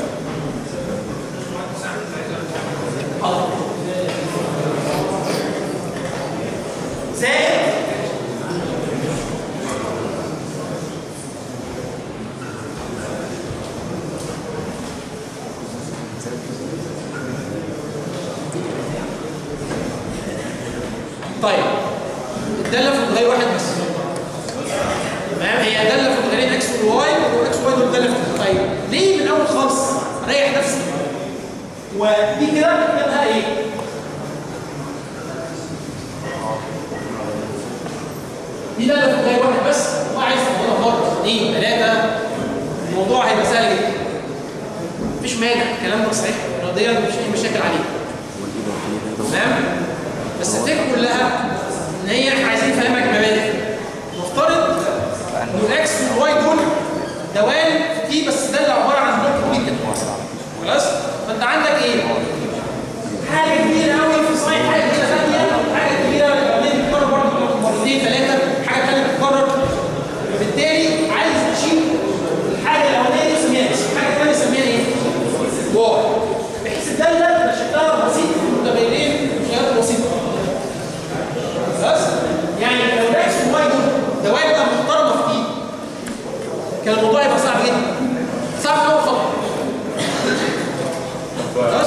Speaker 1: حاضر زائد طيب الداله في متغير واحد بس تمام هي داله في متغيرين اكس والواي واكس واي دول داله في متغير ليه من اول خالص اريح نفسي ودي كده نكتبها ايه مانع الكلام ده صحيح رياضيا مفيش اي مشاكل عليه تمام بس الفكره كلها ان هي احنا عايزين نفهمك مبادئ نفترض ان الاكس والواي دول دوال في تي بس ده اللي عباره عن بلوك كبير كده خلاص فانت عندك ايه حاجه كبيره قوي في صحيح حاجه كده ثانيه حاجه كبيره الاولانيه بتتكرر برضه مرتين ثلاثه حاجه ثانيه بتتكرر فبالتالي عايز تشيل الحاجه الاولانيه تسميها اكس الحاجه الثانيه تسميها ايه؟ واي بحيث الداله تبقى شكلها بسيط متغيرين متغيرات بسيطه بس يعني لو الاكس والواي دول دوائر محترمه في تي كان الموضوع يبقى صعب جدا صعب اول خطوه بس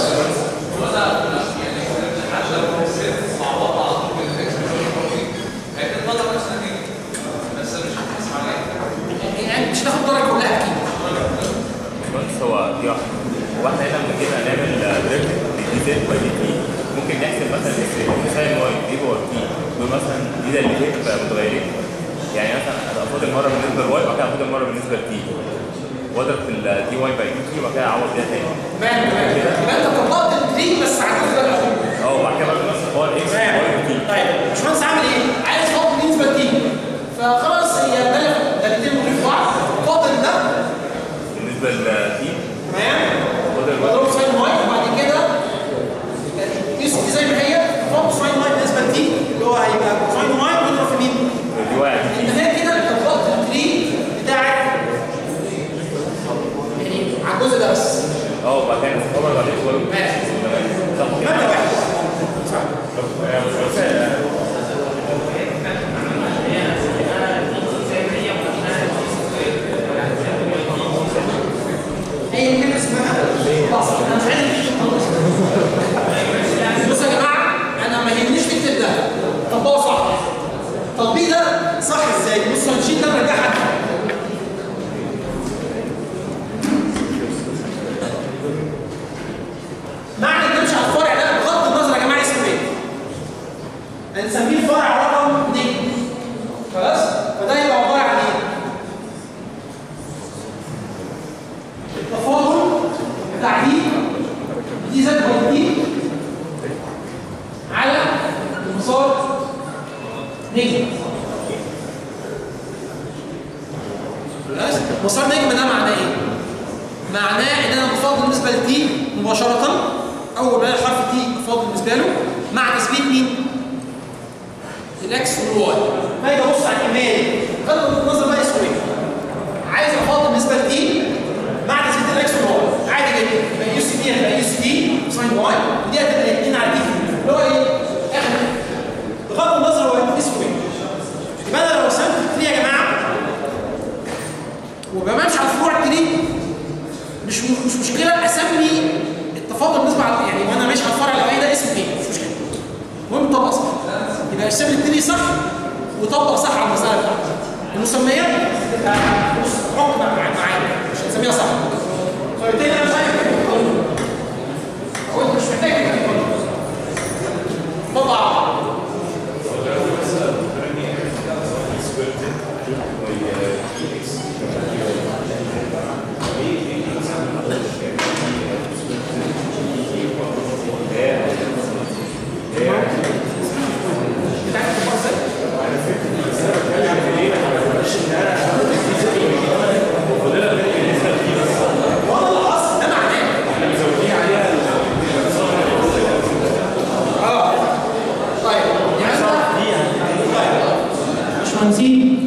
Speaker 1: يعني مش هتاخد الدرجه كلها اكيد
Speaker 2: بس هو دي واحده واحده هنا لما جينا نعمل دريفت دي زد باي دي تي ممكن نحسب مثلا مثال واي دي باور تي دول مثلا دي ده اللي هيك متغيرين يعني مثلا هبقى فاضل مره بالنسبه لواي وبعد كده فاضل مره بالنسبه لتي واضرب في الدي واي باي دي تي وبعد كده اعوض بيها تاني
Speaker 1: تمام تمام يبقى انت طبقت التريك بس عدلت بقى الاول
Speaker 2: اه وبعد كده برضه نفس الحوار اكس واي وتي
Speaker 1: طيب باشمهندس عامل ايه؟ عايز احط بالنسبه لتي فخلاص هي داله دالتين مضيف بعض فاضل ده
Speaker 2: بالنسبه لتي
Speaker 1: تمام
Speaker 2: فاضل
Speaker 1: واضرب
Speaker 2: واي
Speaker 1: ساين واي وبعد كده قيس دي زي ما هي فوق ساين واي بالنسبه لتي اللي هو هيبقى ساين واي بيضرب في مين؟
Speaker 2: دي واي على
Speaker 1: انت هنا كده انت طبقت التري بتاعك يعني على الجزء ده بس
Speaker 2: اه وبعد كده نفس الحوار بعد كده واي
Speaker 1: ماشي
Speaker 2: صح كده
Speaker 1: مبدا واحد هي كده اسمها بص انا مش عايز بصوا يا جماعه انا ما يهمنيش فكره ده طبقه صح التطبيق ده صح ازاي بصوا هنشيل ده نرجعها معنى ان نمشي على الفرع ده بغض النظر يا جماعه اسمه ايه هنسميه الفرع رقم 2 خلاص فده يبقى عباره عن ايه التفاضل بتاع دي دي زد باي دي على المسار نجم خلاص مسار نجم ده معناه ايه معناه ان انا بفاضل بالنسبه لتي مباشره اول ما الحرف تي بفاضل بالنسبه له مع تثبيت مين الاكس والواي باجي ابص على الكميه دي بغض النظر بقى اسمه ايه عايز افاضل بالنسبه لتي مع تثبيت الاكس والواي عادي جدا يبقى يو سي دي هتبقى يو سي دي ساين واي ودي هتبقى الاثنين على دي اللي هو ايه اخر بغض النظر هو اسمه ايه يبقى انا لو رسمت التري يا جماعه وبمشي على الفروع التري مش مش مشكله اسمي التفاضل بالنسبه على يعني وانا ماشي على الفرع الاولاني ده اسمه ايه مش مشكله المهم طبق صح يبقى ارسم لي التري صح وطبق صح على المساله بتاعتي المسميات تبقى بص حكم معايا مش هنسميها صح فبالتالي انا مش عايز هو انت مش محتاج كده طبعا بتاعت التفاصيل والله الأصل ده معناه اه طيب يعني انت طيب باشمهندسين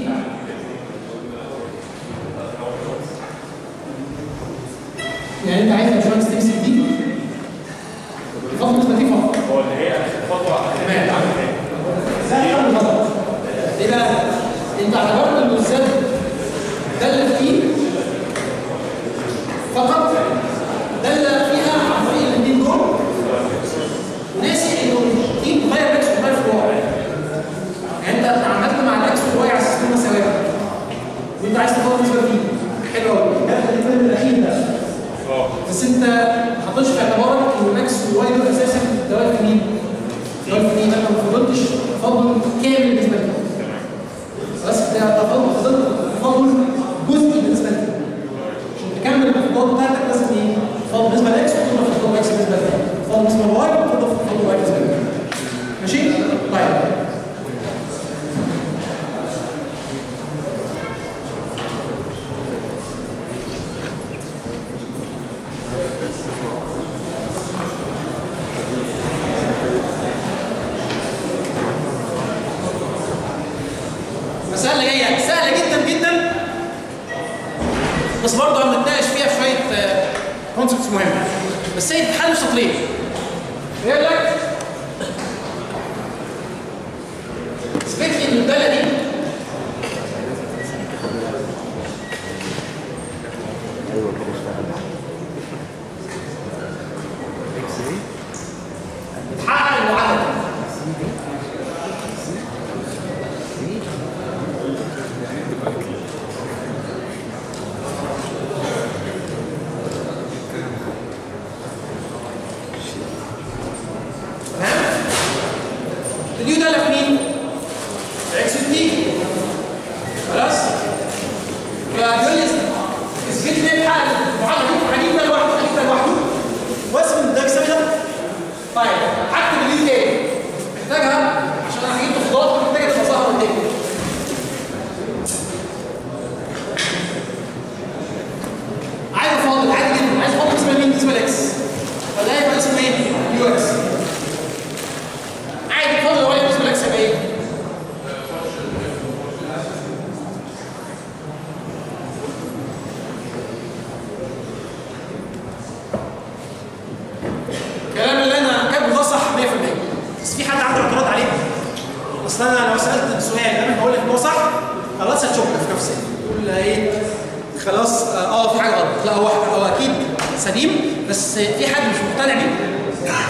Speaker 1: يعني انت عايز يا باشمهندس تمسك دي فقط بالنسبه دي فقط
Speaker 2: هو اللي هي خطوه
Speaker 1: تمام لا يا عم غلط ليه بقى؟ انت اعتبرت ان الزد دل فيه فقط دل فيها عن طريق الاثنين دول وناسي انه دي تغير الاكس وتغير في الواقع يعني انت عملت مع الاكس والواي على اساس انهم سواء وانت عايز تطور بالنسبه لدي حلو قوي ده الفيلم الاخير ده بس انت ما حطيتش في اعتبارك ان الاكس والواي دول اساسا دوال في مين؟ دوال في مين؟ انا ما فضلتش تفضل كامل بالنسبه لي بس انت فضلت بس برضه هنتناقش فيها في شويه كونسبتس مهمه بس هي بتتحل سطرين يقول لك اثبت لي ان الداله دي
Speaker 3: ايوه كده اشتغل
Speaker 1: بتحقق المعادله تمام اليو ده في مين؟ اكس تي خلاص فبيقول لي اثبت لي الحل المعادله دي هجيب ده لوحده هجيب ده لوحده واسم ده يساوي ده طيب هكتب اليو تاني محتاجها عشان انا هجيب تفاضلات محتاجها تبقى ظاهره قدامي عايز افاضل عادي جدا عايز افاضل اسمها مين اسمها الاكس فده يبقى اسمه ايه؟ يو اكس عادي افاضل لو اسمه الاكس يبقى ايه؟ الكلام اللي انا كاتبه ده صح 100% بس في حد عنده اعتراض عليه اصل انا لو سالت سؤال انا بقول لك ان هو صح خلاص هتشك في نفسك تقول ايه خلاص اه آه، في حاجه غلط لا هو هو اكيد سليم بس في حد مش مقتنع بيه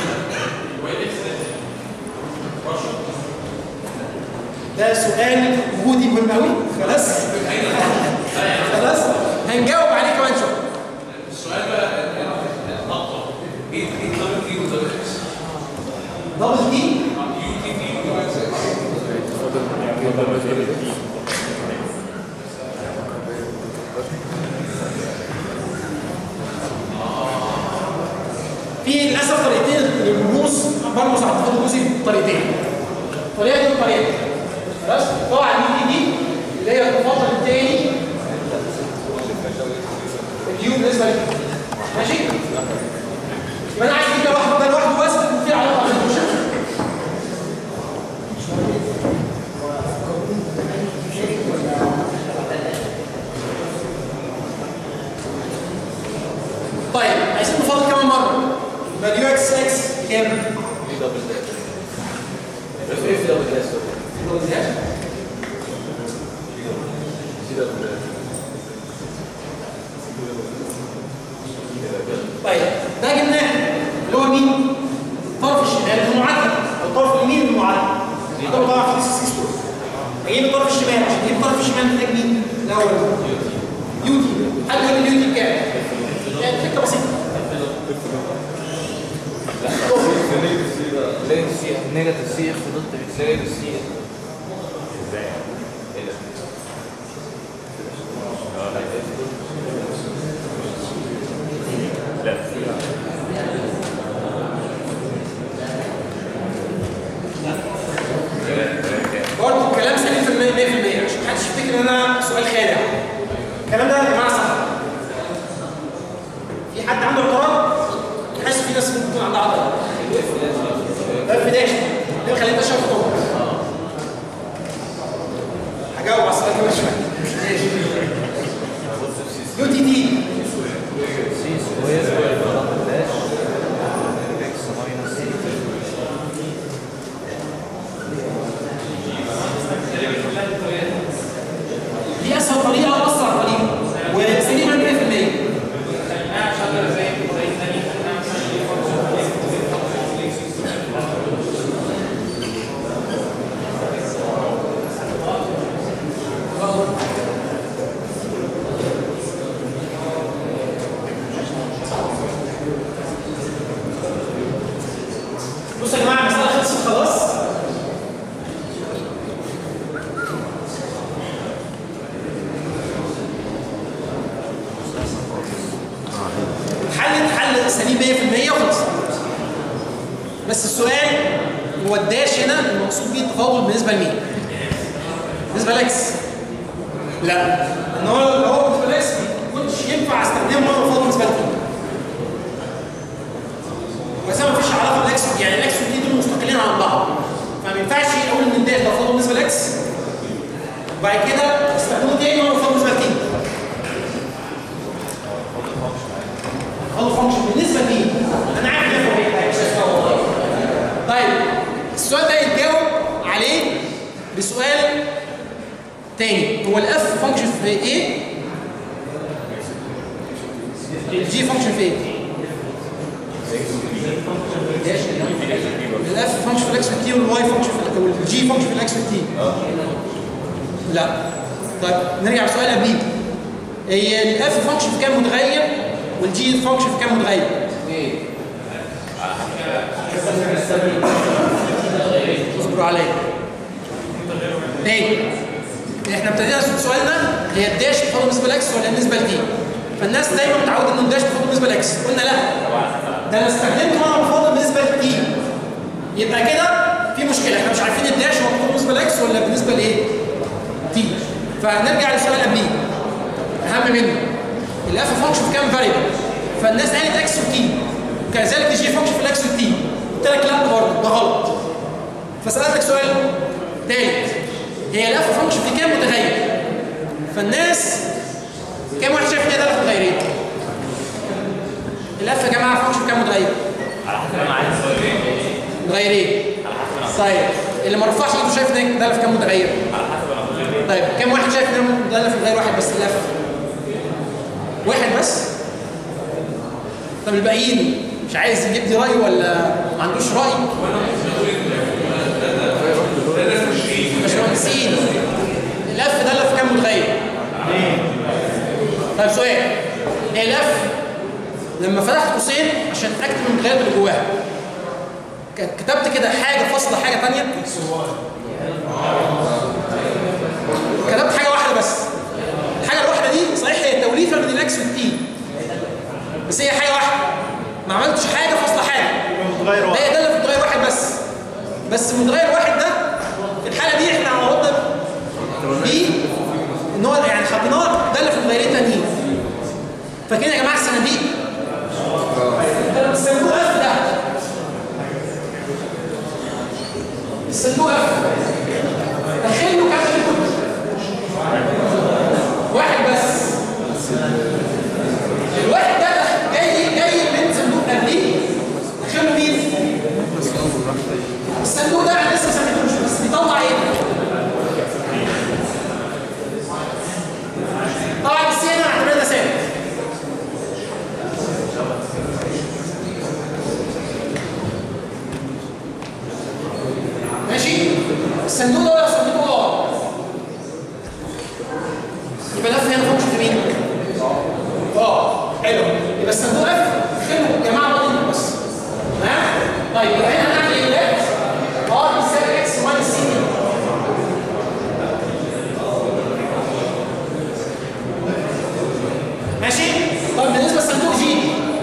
Speaker 1: ده سؤال وجودي مهم قوي خلاص خلاص هنجاوب عليه كمان شويه
Speaker 5: السؤال بقى النقطة ايه ايه دبل تي ودبل اكس؟
Speaker 1: دبل تي
Speaker 5: يو تي تي ودبل اكس
Speaker 1: في للاسف طريقتين للرموز برمز على التفاضل الجزئي بطريقتين طريقه دي وطريقه خلاص طبعا دي دي دي اللي هي التفاضل الثاني اليو بالنسبه لي ماشي يبقى انا عايز اجيب ده لوحده ده لوحده بس في علاقه بالفانكشن طيب عايزين نفاضل كمان مره يبقى اليو اكس اكس كام؟
Speaker 4: دي دبل داش اف اف دبل داش دي دبل داش
Speaker 1: طيب ده جبناه اللي هو مين؟ الطرف الشمال من المعادله او الطرف اليمين من المعادله ده طبعا في سي سكور هجيب الطرف الشمال عشان اجيب الطرف الشمال محتاج مين؟ الاول يو تي حد يقول لي اليو تي بكام؟ يعني فكره بسيطه
Speaker 3: نيجاتيف سي نيجاتيف سي اف ضد اكس
Speaker 4: نيجاتيف سي
Speaker 2: ازاي؟
Speaker 4: ايه ده؟
Speaker 2: اه لا لا
Speaker 1: برضه الكلام سليم في المية 100% عشان محدش يفتكر ان انا سؤال خادع الكلام ده يا جماعه صح في حد عنده اعتراض؟ حاسس في ناس ممكن تكون عندها اعتراض ده في داش ده اللي خليني اشرح طبعا هجاوب على السؤال كمان شويه يو تي تي
Speaker 3: سي سكوير ضد داش اكس ماينس سي
Speaker 1: دي اسهل طريقه واسرع طريقه وسليمه 100% بصوا يا جماعه المساله خلصت خلاص حلت حل سليم 100% وخلص بس السؤال هو الداش هنا المقصود بيه التفاضل بالنسبه لمين؟ بالنسبه لاكس لا ان هو لو هو بالنسبه لاكس ما كنتش ينفع استخدمه مره التفاضل بالنسبه لتي بس ما فيش علاقه بالاكس يعني الاكس والتي دول مستقلين عن بعض فما ينفعش اقول ان ده تفاضل بالنسبه لاكس وبعد كده استخدمه تاني مره التفاضل بالنسبه لتي فانكشن بالنسبه لمين؟ انا عارف ان هي حاجه مش اسمها والله طيب السؤال ده يتجاوب عليه بسؤال تاني هو الاف فانكشن في ايه؟ الجي فانكشن في ايه؟ الاف فانكشن في الاكس والتي والواي فانكشن في والجي فانكشن في الاكس والتي لا طيب نرجع للسؤال اللي قبليه هي الاف فانكشن في كام متغير والجي فانكشن في كام متغير؟ اصبروا عليا تاني احنا ابتدينا سؤالنا هي الداش بتفضل بالنسبه لاكس ولا بالنسبه لدي فالناس دايما متعوده ان الداش بتفضل بالنسبه لاكس قلنا لا ده انا استخدمت وانا بفضل بالنسبه لدي يبقى كده في مشكله احنا مش عارفين الداش هو بتفضل بالنسبه لاكس ولا بالنسبه لايه؟ تي فنرجع للسؤال اللي قبليه اهم منه الاف فانكشن في كام فاريبل فالناس قالت اكس وتي وكذلك الجي فانكشن في الاكس والتي قلت لك لا برضه ده غلط فسالتك سؤال ثالث هي الاف فانكشن في كام متغير فالناس كام واحد شايف ان هي ثلاث متغيرين الاف يا جماعه فانكشن في كام متغير
Speaker 2: على حسب انا عايز
Speaker 1: متغيرين طيب اللي ما رفعش ايده شايف ان ده في كام متغير
Speaker 2: على حسب انا هخش فين
Speaker 1: طيب كام واحد شايف ان ده في متغير واحد بس الاف واحد بس طب الباقيين مش عايز يجيب لي راي ولا ما عندوش راي باشمهندسين الاف ده اللي في كام متغير طيب سؤال هي الاف لما فتحت قوسين عشان اكتب المتغيرات اللي جواها ك- كتبت كده حاجه فاصله حاجه ثانيه كتبت حاجه واحده بس الحاجه الواحده دي صحيح هي توليفه من الاكس والتي بس هي حاجه واحده ما عملتش حاجه فاصله حاجه
Speaker 4: متغير واحد
Speaker 1: هي ده اللي في متغير واحد بس بس المتغير الواحد ده في الحاله دي احنا عوضنا بيه ان هو يعني حطيناه ده اللي في متغيرين تانيين فاكرين يا جماعه الصناديق الصندوق اف ده الصندوق اف داخل له كام انبوت واحد بس الواحد ده جاي جاي من صندوق قبليه داخل له مين؟ الصندوق ده انا لسه ما سميتوش بس بيطلع ايه؟ طبعا السي انا اعتبرها ده ثابت ماشي الصندوق ده ولا صندوق اه يبقى ده هنا فانكشن في مين؟ اه حلو يبقى الصندوق اف حلو يا جماعه واضحين بس تمام طيب يبقى هنا هنعمل ايه ده؟ ار بيساوي اكس ماينس سي ماشي؟ طب بالنسبه لصندوق جي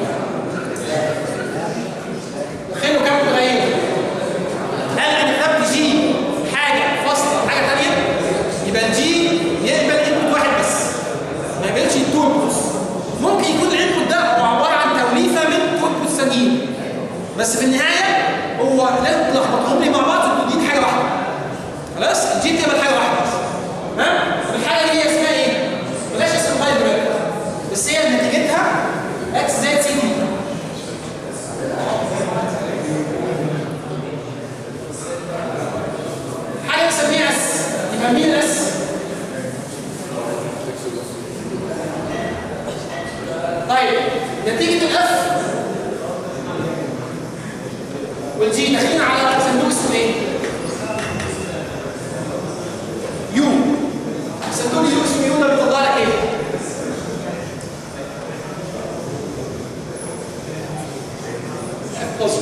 Speaker 1: دخله كام متغير؟ هل انا كتبت جي حاجه فاصله حاجه ثانيه؟ يبقى الجي يقبل انبوت واحد بس ما يقبلش تو انبوتس ممكن يكون الانبوت ده هو عباره عن توليفه من تو انبوتس ثانيين بس في النهايه هو لازم تلخبطهم لي مع بعض وتديك حاجه واحده خلاص الجي تقبل حاجه واحده بس ها الحاجه دي هي اسمها ايه؟ بلاش اسم طيب دلوقتي بس هي نتيجتها اكس زائد سي دي حاجه بنسميها اس يبقى مين الاس؟ طيب نتيجه الاف والجي داخلين على صندوق اسمه ايه؟ يو صندوق اليو اسمه يو ده بيطلع لك ايه؟ احفظوا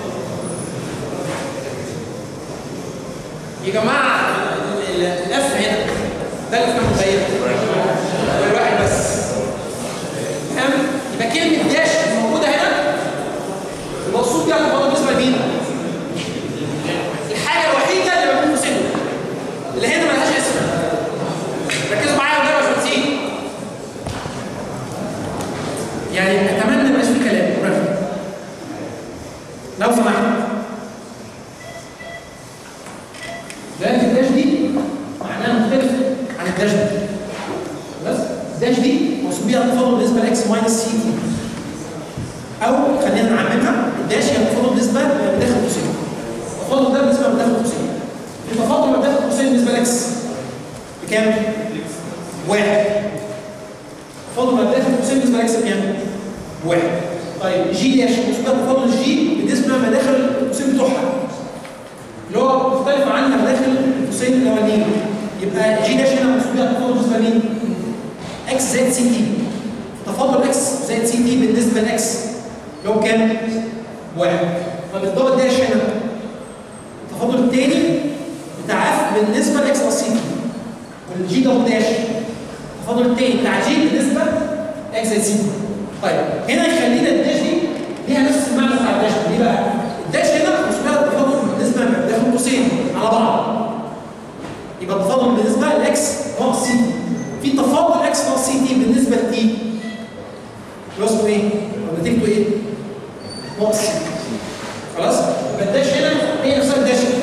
Speaker 1: يا جماعه ال- ال- الاف هنا ده اللي في كام متغير؟ متغير واحد بس تمام؟ يبقى كلمه داش موجوده هنا المقصود بيها الموضوع بالنسبه لمين؟ الحاجه الوحيده اللي ما بين قوسين اللي هنا ملهاش اسم ركزوا معايا ولا يا باشمهندسين يعني اتمنى ما يبقاش في كلام مرافق لو سمحت لان الداش دي معناها مختلف عن الداش دي بس الداش دي مقصود بيها التفاضل بالنسبه لاكس ماينس سي تي او خلينا نعممها الداش هي تفاضل نسبه ما داخل قوسين التفاضل ده بالنسبه ما داخل قوسين التفاضل ما داخل قوسين بالنسبه لاكس بكام؟ واحد التفاضل ما داخل قوسين بالنسبه لاكس بكام؟ واحد طيب جي داش ده تفاضل جي بالنسبه ما داخل القوسين بتوعها اللي هو مختلف عن ما داخل القوسين الاولانيين يبقى جي داش هنا مقصود بيها التفاضل بالنسبه لمين؟ اكس زائد سي تي تفاضل اكس زائد سي تي بالنسبه لاكس اللي هو كام؟ واحد طب الدبل داش هنا التفاضل الثاني بتاع اف بالنسبه لاكس بلس سي تي والجي دبل داش التفاضل الثاني بتاع جي بالنسبه لاكس زائد سي تي طيب هنا يخلينا الداش دي ليها نفس المعنى بتاع الداش ليه بقى؟ الداش هنا مش بقى التفاضل بالنسبه داخل قوسين على بعض يبقى التفاضل بالنسبه لاكس ناقص سي تي في تفاضل اكس ناقص سي تي بالنسبه لتي اللي هو اسمه ايه؟ او نتيجته ايه؟ ناقص سي خلاص؟ يبقى الداش هنا هي نفسها الداش هنا.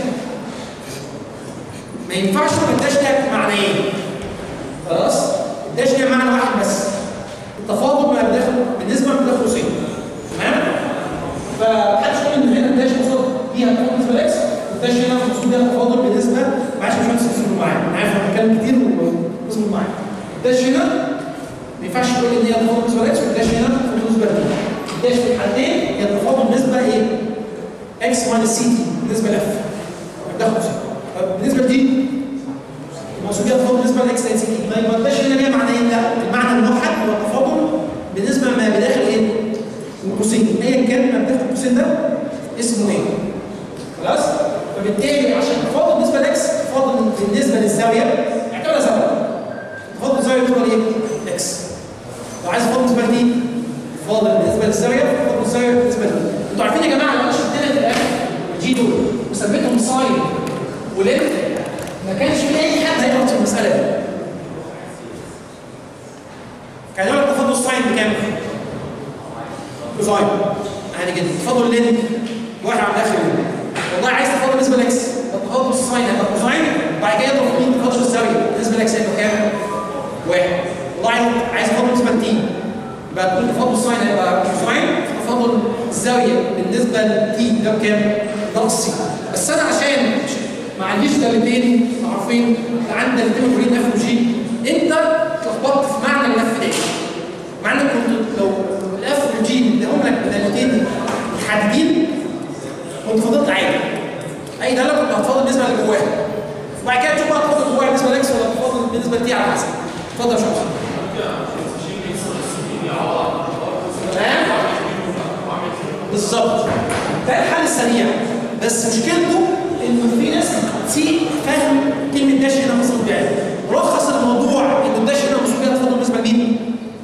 Speaker 1: ما ينفعش تبقى الداش ليها معنيين خلاص؟ الداش ليها معنى واحد بس التفاضل ما داخل بالنسبه ما داخل قوسين تمام؟ فمحدش يقول ان هنا الداش مقصود بيها تفاضل بالنسبه لاكس والداش هنا مقصود بيها تفاضل بالنسبه معلش مش هنسى تصبروا معايا انا عارف انا بتكلم كتير واصبروا معايا الداش هنا ما ينفعش تقول ان هي تفاضل بالنسبه لاكس والداش هنا تفاضل بالنسبه لتي الداش في الحالتين هي تفاضل بالنسبه ايه؟ اكس ماينس سي تي بالنسبه لاف داخل قوسين طب بالنسبه لتي المقصود بيها تفاضل بالنسبه لاكس زائد سي تي طيب ما الداش هنا ليها معنيين لا المعنى الموحد هو التفاضل بالنسبه ما بداخل ايه؟ القوسين ايا كان ما بداخل القوسين ده اسمه ايه؟ خلاص؟ فبالتالي عشان تفاضل بالنسبه لاكس تفاضل بالنسبه للزاويه اعتبرها زاويه تفاضل الزاويه بتبقى ايه؟ اكس لو عايز تفاضل بالنسبه لدي تفاضل بالنسبه للزاويه تفاضل الزاويه بالنسبه لدي انتوا عارفين يا جماعه لو انا شلت لك الاف جي دول وثبتهم ساين ولينك ما كانش في اي حد هيغلط في المساله دي كان يقول لك تفاضل الساين بكام؟ كوزاين عادي جدا تفاضل لين واحد على الاخر يوم والله عايز تفاضل بالنسبه لاكس تفاضل الساين هيبقى كوزاين وبعد كده يضرب مين تفاضل الزاويه بالنسبه لاكس هيبقى كام؟ واحد والله عايز عايز تفاضل بالنسبه لتي يبقى تقول تفاضل الساين هيبقى كوزاين تفاضل الزاويه بالنسبه لتي ده بكام؟ ناقص سي بس انا عشان ما عنديش دالتين معروفين عندي دالتين مجهولين اف وجي انت اتلخبطت في معنى الاف ده معنى كنت لو الاف والجي اديهم لك بدالتين محددين كنت فضلت عادي اي داله كنت هتفاضل بالنسبه اللي جواها وبعد كده تشوف بقى تفاضل جواها بالنسبه لاكس ولا تفاضل بالنسبه لتي على حسب اتفضل يا شخص تمام بالظبط ده الحل السريع بس مشكلته انه في ناس كتير فاهم كلمه داش هنا مقصود بيها إيه. ملخص الموضوع ان الداش هنا مقصود بيها تفاضل بالنسبه لمين؟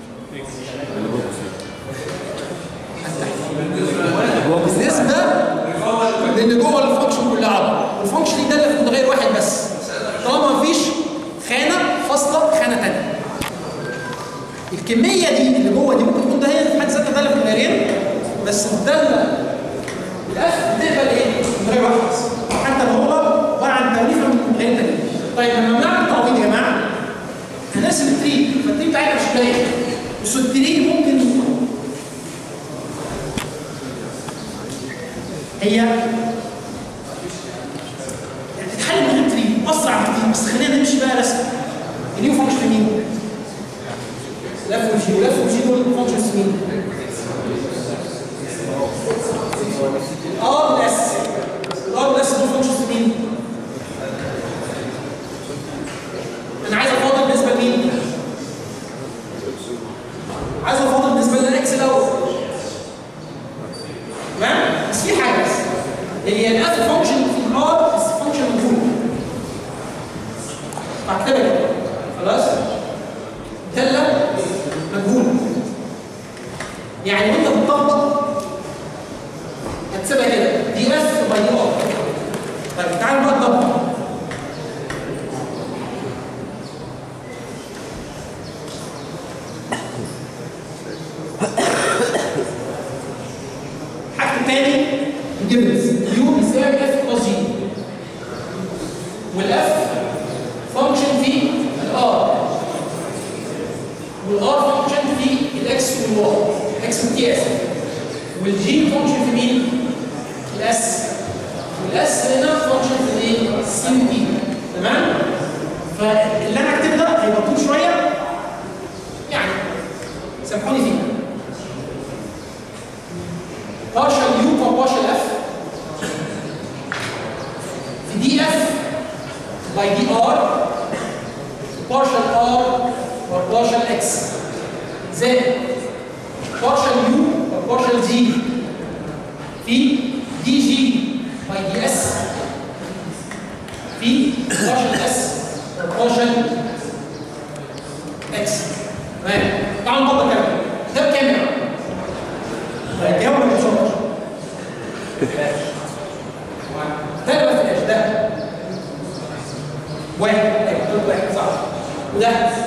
Speaker 1: بالنسبه لان جوه الفانكشن كلها عضله والفانكشن دي داله في متغير واحد بس طالما مفيش خانه فاصله خانه ثانيه الكميه دي اللي جوه دي ممكن تكون ده هي في حد ذاتها داله في متغيرين بس الداله الاف بتقبل ايه؟ متغير واحد بس حتى لو هو عباره عن توليفه من متغيرين تانيين طيب لما بنعمل تعويض يا جماعه هنرسم التري فالتري بتاعتنا مش باين بس التري ممكن هي يعني تتحل من غير تري اسرع بكتير بس خلينا نمشي بقى رسم النيو فانكشن مين؟ لف وجي ولف وجي دول فانكشنز مين؟ ار بلس ار بلس دول فانكشنز مين؟ انا عايز افاضل بالنسبه لمين؟ عايز افاضل بالنسبه للاكس الاول تمام؟ بس في حاجه بس هي الاف فانكشن في الار بس فانكشن مجهول فاكتبها كده خلاص؟ داله مجهول يعني وانت بتطبق هتسيبها كده دي اف باي دي ار طيب تعالوا بقى نطبق هكتب تاني جيفنز يو بيساوي اف بلس جي والاف فانكشن في الار والار فانكشن في الاكس والواي الاكس والتي اسف والجي فانكشن في مين؟ الاس والاس هنا فانكشن في الايه؟ السي ودي تمام؟ فاللي انا هكتبه ده هيبقى طول شويه يعني سامحوني فيه partial u or partial f في دي اف by dr partial r or partial x زائد partial u or partial g في دي جي by دي اس في partial s or partial x تمام تعالوا نبطل كلام ده بكام يا جماعه؟ طيب جاوب ولا مش جاوب؟ ده اللي ما فيهاش ده واحد ايوه دول واحد صح وده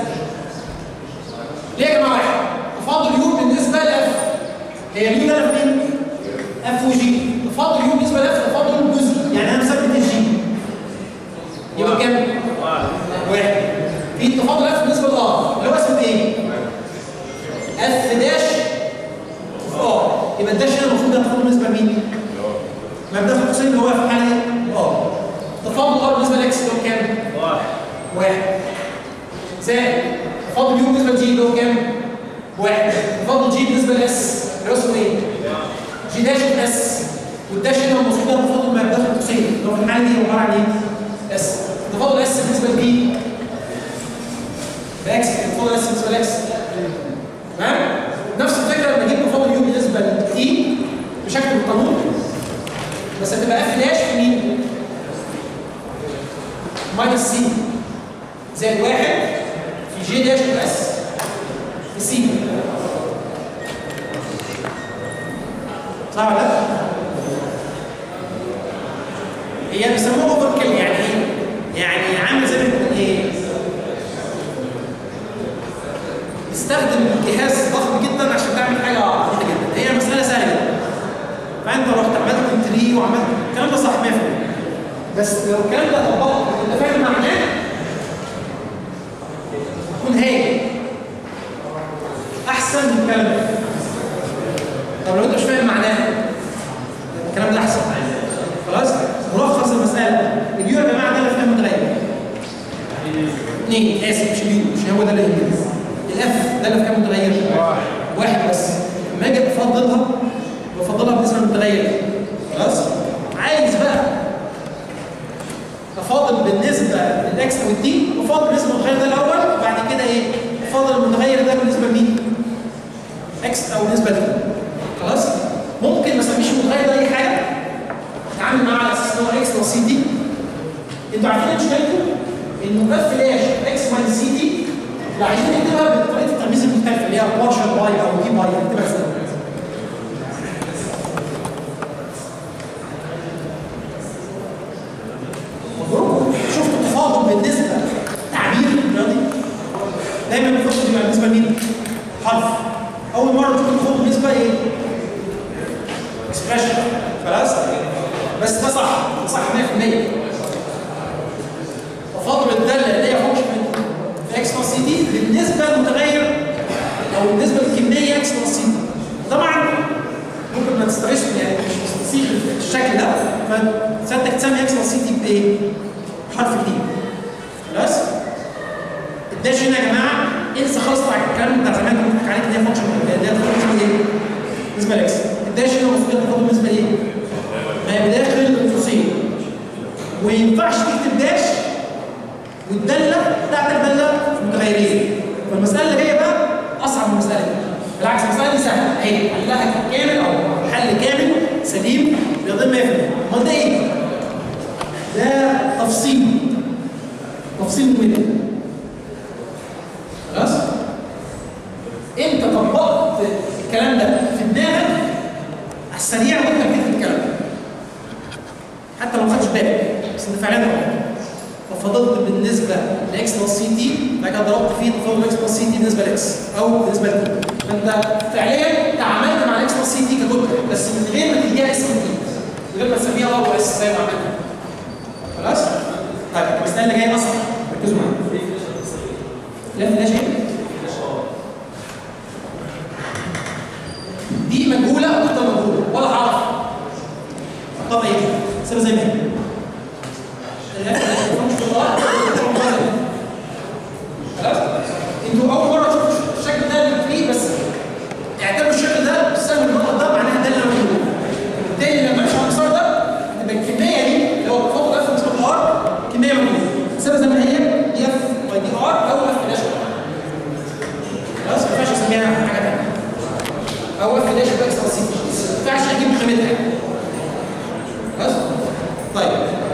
Speaker 1: ليه يا جماعه واحد؟ تفاضل يو بالنسبه لاف هي اليو ده في مين؟ اف وجي تفاضل يو بالنسبه لاف تفاضل جزئي يعني انا مثبت الجي يبقى كام؟ واحد في تفاضل اف بالنسبه لار اللي هو اسمه ايه؟ اف داش اه يبقى الداش هنا المفروض ده تفاضل بالنسبه لمين؟ ما بداخل قوسين اللي هو في الحاله دي اه تفاضل ار بالنسبه لاكس اللي هو كام؟
Speaker 5: واحد
Speaker 1: واحد زائد تفاضل يو بالنسبه لجي اللي هو كام؟ واحد تفاضل جي بالنسبه لاس اللي هو اسمه ايه؟ جي داش اس والداش هنا المفروض ده تفاضل ما بداخل قوسين اللي هو في الحاله دي عباره عن ايه؟ اس تفاضل اس بالنسبه لبي باكس تفاضل اس بالنسبه لاكس تمام؟ نفس الفكره لما اجيب تفاضل يو بالنسبه لتي بشكل القانون بس هتبقى اف داش في مين؟ ماينس سي زائد واحد في جي داش اس في سي صح ولا لا؟ هي بيسموها اوفر كيل يعني ايه؟ يعني عامل زي ما بنقول ايه؟ استخدم جهاز ضخم جدا عشان تعمل حاجه عبيطه جدا هي مساله سهله جدا فانت رحت عملت انتري وعملت الكلام ده صح 100% بس لو الكلام ده طبقته انت فاهم معناه يكون هايل احسن من الكلام ده طب لو انت مش فاهم معناه الكلام ده احسن خلاص ملخص المساله اليو يا جماعه ده اللي فهم متغير اثنين اسف مش اليو مش هو ده اللي يهمني الاف ده اللي في كام متغير واحد بس لما اجي افضلها بفضلها بالنسبه للمتغير خلاص عايز بقى افاضل بالنسبه للاكس او التي بفاضل بالنسبه للمتغير ده الاول وبعد كده ايه افاضل المتغير ده بالنسبه لمين اكس او بالنسبه لتي خلاص ممكن ما اسميش المتغير ده اي حاجه اتعامل معاه على اساس ان هو اكس ناقص سي دي انتوا عارفين مشكلته انه اف فلاش اكس ماينس سي دي اللي عايزين نكتبها بطريقه الترميز المختلفه اللي هي بارشل باي او دي باي نكتبها ازاي مبروك شفتوا التفاضل بالنسبه تعبير رياضي دايما التفاضل بيبقى بالنسبه لمين؟ حرف اول مره تشوف التفاضل بالنسبه ايه؟ اكسبريشن خلاص بس ده صح ده صح 100% تفاضل الداله اللي هي فانكشن في اكس ناقص سي دي بالنسبه للمتغير او بالنسبه للكميه اكس ناقص سي دي طبعا ممكن ما تستغلش يعني مش مستسيغ الشكل ده فسيادتك تسمي اكس ناقص سي دي بايه؟ حرف جديد خلاص؟ الداش هنا يا جماعه انسى خالص بتاع الكلام بتاع زمان اللي بنضحك عليك اللي هي فانكشن اللي هي فانكشن ايه؟ بالنسبه لاكس الداش هنا المفروض تاخده بالنسبه لايه؟ ما هي بداخل القوسين وما ينفعش تكتب داش والداله بتاعت الداله في متغيرين فالمساله اللي جايه بقى اصعب من المساله دي بالعكس المساله دي سهله اهي حلها كامل او حل كامل سليم بيضم 100% امال ده ايه؟ ده تفصيل تفصيل ممل خلاص؟ انت طبقت الكلام ده في دماغك على السريع وانت بتكتب الكلام ده حتى لو ما خدتش بالك بس انت فعلا عملت ففضلت بالنسبه لاكس ناقص سي تي بعد كده ضربت فيه تفاضل اكس ناقص سي تي بالنسبه لاكس او بالنسبه لتي فانت فعليا تعاملت مع الاكس ناقص سي تي ككتله بس من غير ما تديها اسم جديد من غير ما تسميها ار واس زي ما عملنا خلاص؟ طيب المساله اللي جايه اصلا ركزوا معايا لا فلاش ايه؟ دي مجهوله اكتر مجهوله ار خلاص انتوا اول مره تشوفوا الشكل ده اللي فيه بس اعتبروا الشكل ده السهم النقط ده معناها ده اللي انا بقوله بالتالي لما امشي على المسار ده تبقى الكميه دي اللي هو بفضل اف نسبه ار كميه موجوده ثابته زي ما هي دي اف باي دي ار او اف داش خلاص ما ينفعش اسميها حاجه ثانيه او اف داش باكس تقسيم ما ينفعش اجيب قيمتها خلاص طيب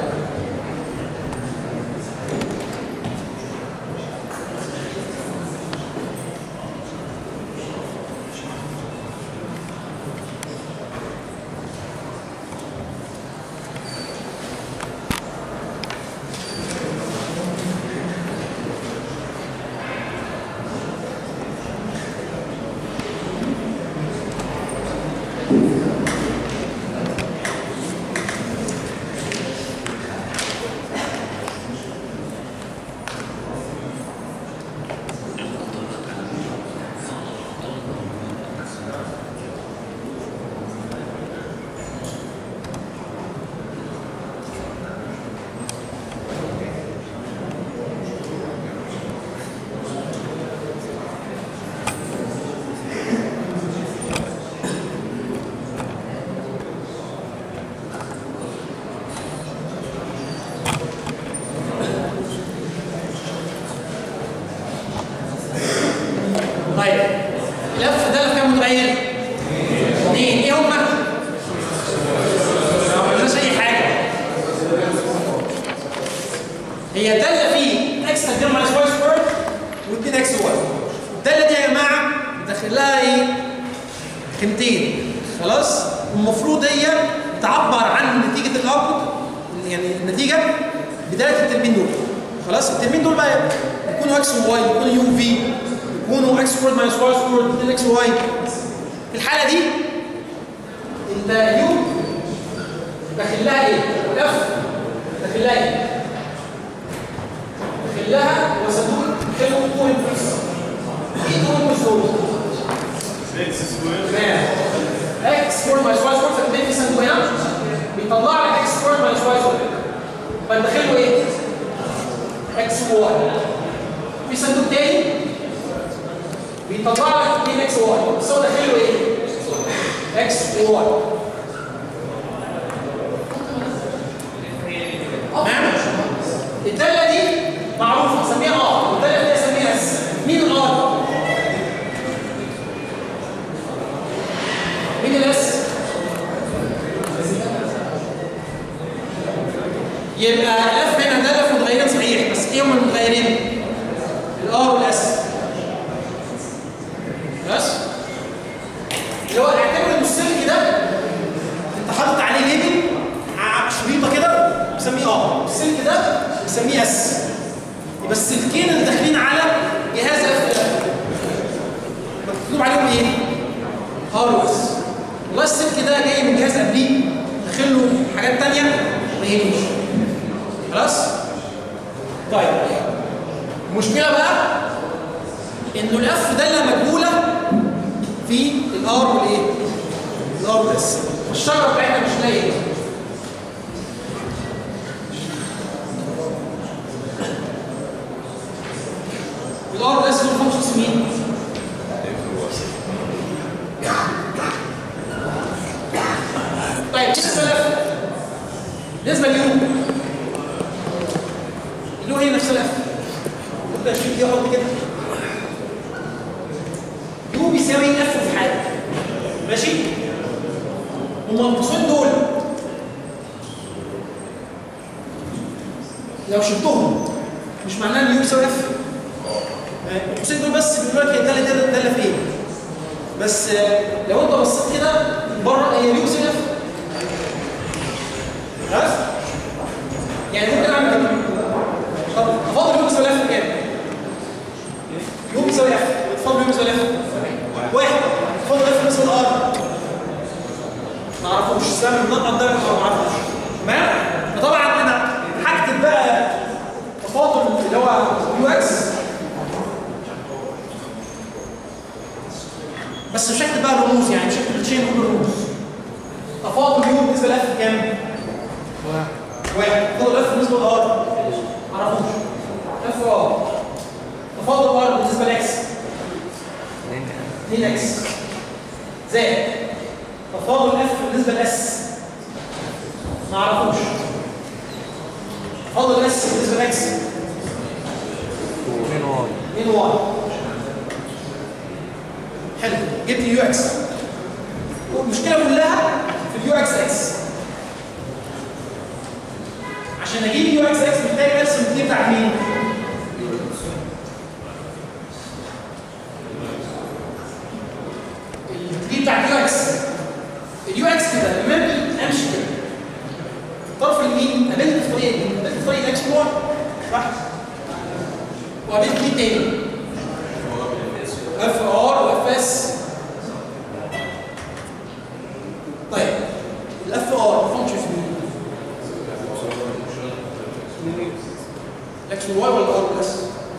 Speaker 1: طيب لف ده لف كام متغير؟ اثنين ايه هما؟ ما عملناش اي حاجه هي الداله فيه اكس تقدير ماينس واي سكوير و2 اكس واي الداله دي يا جماعه داخل لها ايه؟ قيمتين خلاص المفروض هي تعبر عن نتيجه الاوتبوت يعني النتيجه بدايه الترمين دول خلاص الترمين دول بقى يكونوا اكس وواي يكونوا يو في يكونوا اكس سكوير ماينس واي سكوير 2 اكس واي في الحاله دي اليو داخل لها ايه؟ الاف داخل لها ايه؟ داخل لها وصندوق خلو تو انفلس ايه تو انفلس دول؟ تمام اكس سكوير ماينس واي سكوير فاكتين في صندوق هنا بيطلع لك اكس سكوير ماينس واي سكوير فندخل له ايه؟ اكس وواي في صندوق تاني بيطلع لك 2 اكس واي بس هو داخل له ايه؟ اكس وواي تمام؟ الداله دي معروفه اسميها ار والداله دي اسميها اس مين الار؟ مين الاس؟ يبقى الاف هنا ده لف متغيرين صحيح بس ايه هم المتغيرين؟ الار والاس بس اللي هو اعتبر ان السلك ده انت حاطط عليه ليبل ع- شريطه كده بسميه ار السلك ده بسميه اس يبقى السلكين اللي داخلين على جهاز اف مكتوب عليهم ايه؟ ار واس والله السلك ده جاي من جهاز قبليه داخل له حاجات ثانيه ما يهمش خلاص؟ طيب المشكله بقى انه الاف داله مجهوله في الار والايه؟ الار والاس الشجره بتاعتنا مش لاقيه الار والاس دول فانكشنز مين؟ طيب بالنسبه للاف بالنسبه لليو اليو هي نفس الاف ممكن اشيل دي احط كده يو بيساوي اف في حاجه ماشي هما القوسين دول لو شلتهم مش معناه ان يو بيساوي اف القوسين دول بس بيقولوا لك هي الداله دي الداله في ايه بس آه، لو انت بصيت كده بره هي يو بيساوي اف خلاص يعني ممكن اعمل كده طب افضل يو بيساوي اف كام يو بيساوي اف اتفضل يو بيساوي اف واحد اتفضل اف مثل الار ما اعرفوش السهم المنقط ده ما اعرفوش تمام فطبعا انا هكتب بقى تفاضل اللي هو يو اكس بس مش هكتب بقى الرموز يعني مش هكتب التشين كل الرموز تفاضل يو بالنسبه لاف كام؟ واحد تفاضل اف بالنسبه للار ما اعرفوش 2 اكس زائد تفاضل اف بالنسبه لاس ما اعرفوش تفاضل اس بالنسبه لاكس
Speaker 3: 2 واي
Speaker 1: 2 واي حلو جبت اليو اكس المشكله كلها في اليو اكس اكس عشان اجيب اليو اكس اكس محتاج ارسم الدي بتاع مين؟ الدي بتاع اليو اكس اليو اكس كده لما اجي امشي كده الطرف اليمين قابلت الطريق دي قابلت الطريق الاكس هو صح؟ وقابلت دي تاني اف ار واف اس طيب الاف ار فانكشن في مين؟ الاكس والواي ولا الار بس؟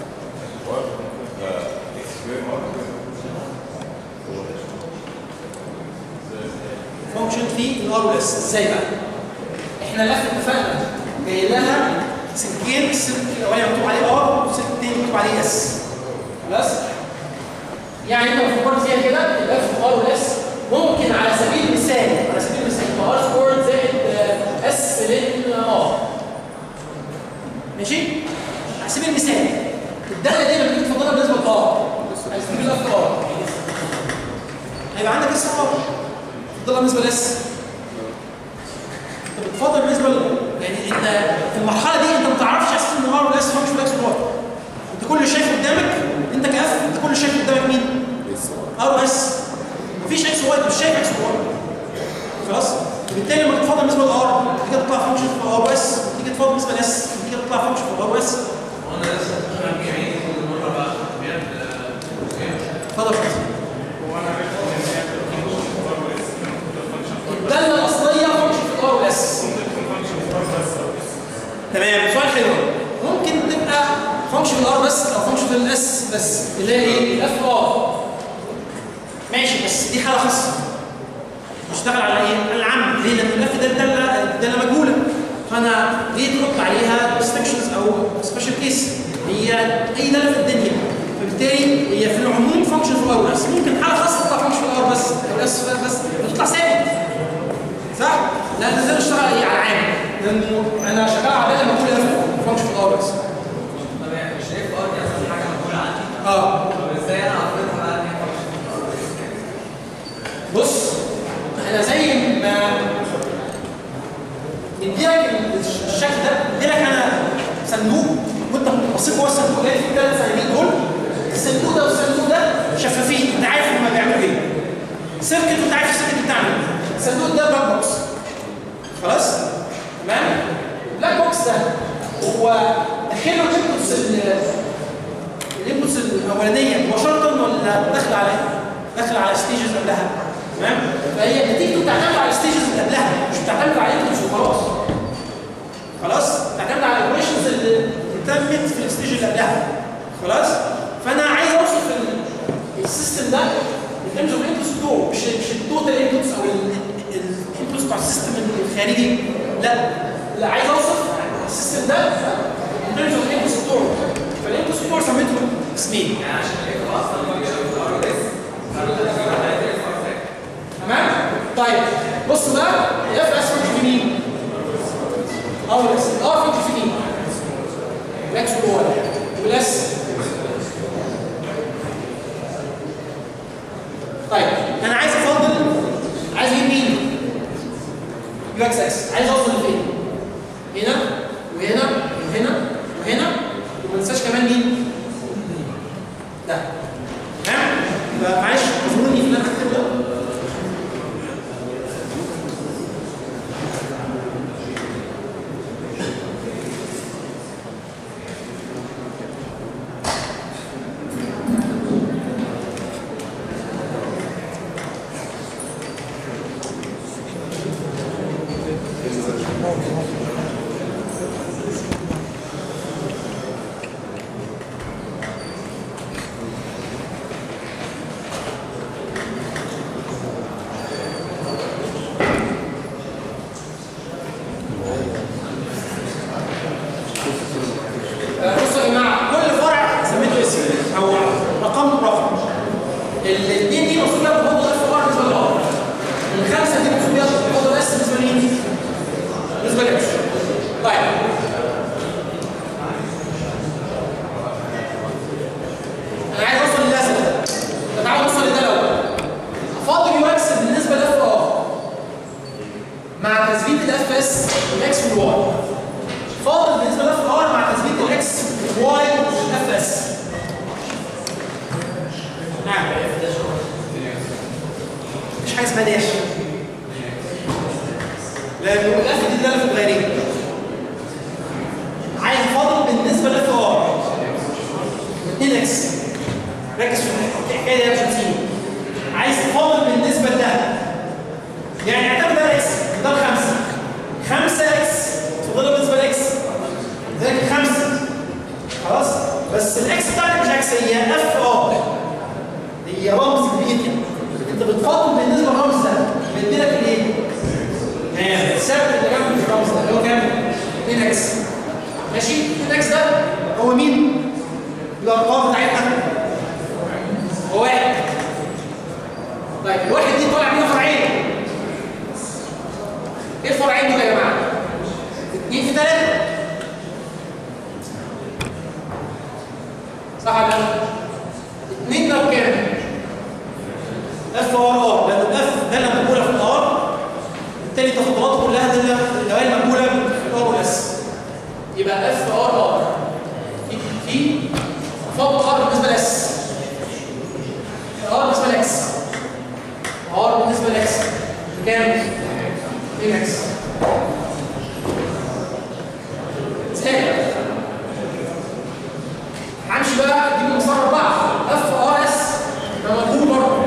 Speaker 1: فانكشن في الار والاس ازاي بقى؟ احنا الاف اتفقنا جاي لها سلكين السلك الاولاني مكتوب عليه ار والسلك الثاني مكتوب عليه اس خلاص؟ يعني انت لو فكرت فيها كده الاف ار والاس ممكن على سبيل المثال على سبيل المثال يبقى ار سكويرد زائد آه، اس لين ار ماشي؟ على سبيل المثال الداله دي لما تيجي تفضلها بالنسبه للار على سبيل الاف ار هيبقى عندك اس ار تفضلها بالنسبه لاس انت بتفضل بالنسبه ل... يعني انت في المرحله دي انت ما تعرفش اساس ان ار والاس فانكشن والاكس والواي انت كل اللي شايف قدامك انت كاف انت كل اللي شايف قدامك مين؟ ار اس مفيش اكس واي مش شايف اكس واي خلاص بالتالي لما تتفضل بالنسبه للار تيجي تطلع فانكشن في ار اس تيجي تفضل بالنسبه لاس تيجي تطلع فانكشن في ار اس
Speaker 5: وانا لسه مش جميل كل مره بقى بيعمل
Speaker 1: اتفضل يا فندم. الداله الاصليه فانكشن في الار والاس تمام سؤال حلو ممكن تبقى فانكشن الار بس او فانكشن الاس بس اللي هي ايه الاف ار ماشي بس دي حاله خاصه بشتغل على ايه على العام ليه لان الاف ده داله داله مجهوله فانا جيت احط عليها ريستريكشنز او سبيشال كيس هي اي داله في الدنيا فبالتالي هي في العموم فانكشن في الار بس ممكن حاله خاصه تطلع فانكشن في الار بس او الاس بس بتطلع ثابت صح؟ لا ده اشتغل ايه على العام لانه انا شغال على داله مجهوله فانكشن في الار بس
Speaker 5: طب يعني مش شايف ار دي اصلا حاجه مقبوله عندي
Speaker 1: اه
Speaker 5: طب ازاي انا افرضها بقى ان هي
Speaker 1: بص انا زي ما مديلك الشكل ده مديلك انا صندوق وانت بصيت جوه الصندوق لقيت فيه ثلاث صناديق دول الصندوق ده والصندوق ده شفافين انت عارف هما بيعملوا ايه سيركت وانت عارف السيركت بتاعنا الصندوق ده بلاك بوكس خلاص تمام البلاك بوكس ده هو داخله الانبوتس الانبوتس الاولانيه مباشره ولا داخله على داخله على ستيجز قبلها تمام فهي نتيجته بتعتمد على الستيجز اللي قبلها مش بتعتمد على الانبوتس وخلاص خلاس بتعتمد على الاوبريشنز اللي تمت في الستيج اللي قبلها خلاص فانا عايز اوصف ال- السيستم ده in terms of inputs to مش مش التوتال انبوتس او الانبوتس بتاع السيستم الخارجي لا لا عايز اوصف السيستم ده in terms of inputs to فالانبوتس تو سميتهم اسمين
Speaker 5: يعني عشان الاف اصلا فانكشن في الار اس
Speaker 1: تمام طيب بص بقى الاف اس فانكشن في مين؟ اه الاس الار فانكشن في مين؟ الاكس والواي والاس طيب انا عايز افضل عايز اجيب مين؟ يو اكس اكس عايز اوصل لفين؟ هنا وهنا وهنا وهنا وما ننساش كمان مين؟ ده تمام؟ يبقى معلش اعذروني في اللي انا هكتبه ده آه، بصوا يا جماعه كل فرع سميته اسم او رقم رقم الاثنين دي اكس ركز في الحكايه دي يا باشمهندسين عايز تفاضل بالنسبه لده يعني اعتبر ده اكس ده الخمسه 5 اكس تفضلها بالنسبه لاكس ذلك 5 خلاص بس الاكس بتاعتك مش اكس هي اف ار هي رمز كبير كده انت بتفاضل بالنسبه للرمز ده بيدي لك الايه؟ يعني الثابت اللي جنب الرمز ده اللي هو كام؟ 2 اكس ماشي 2 اكس ده هو مين؟ الارقام بتاعتنا هو واحد طيب الواحد دي طالع منها فرعين ايه الفرعين دول يا جماعه؟ 2 في 3 صح ولا لا؟ 2 ده بكام؟ اف ار ار لان الاف ده اللي مقبوله في الار بالتالي تفاضلاته كلها ده اللي هي المقبوله في الار والاس يبقى اف ار ار في في تفاضل ار بالنسبه لاس ار بالنسبه لاكس ار بالنسبه لاكس بكام؟ 2 اكس سهل همشي بقى دي مسار اربعه اف ار اس ده مجهول برضه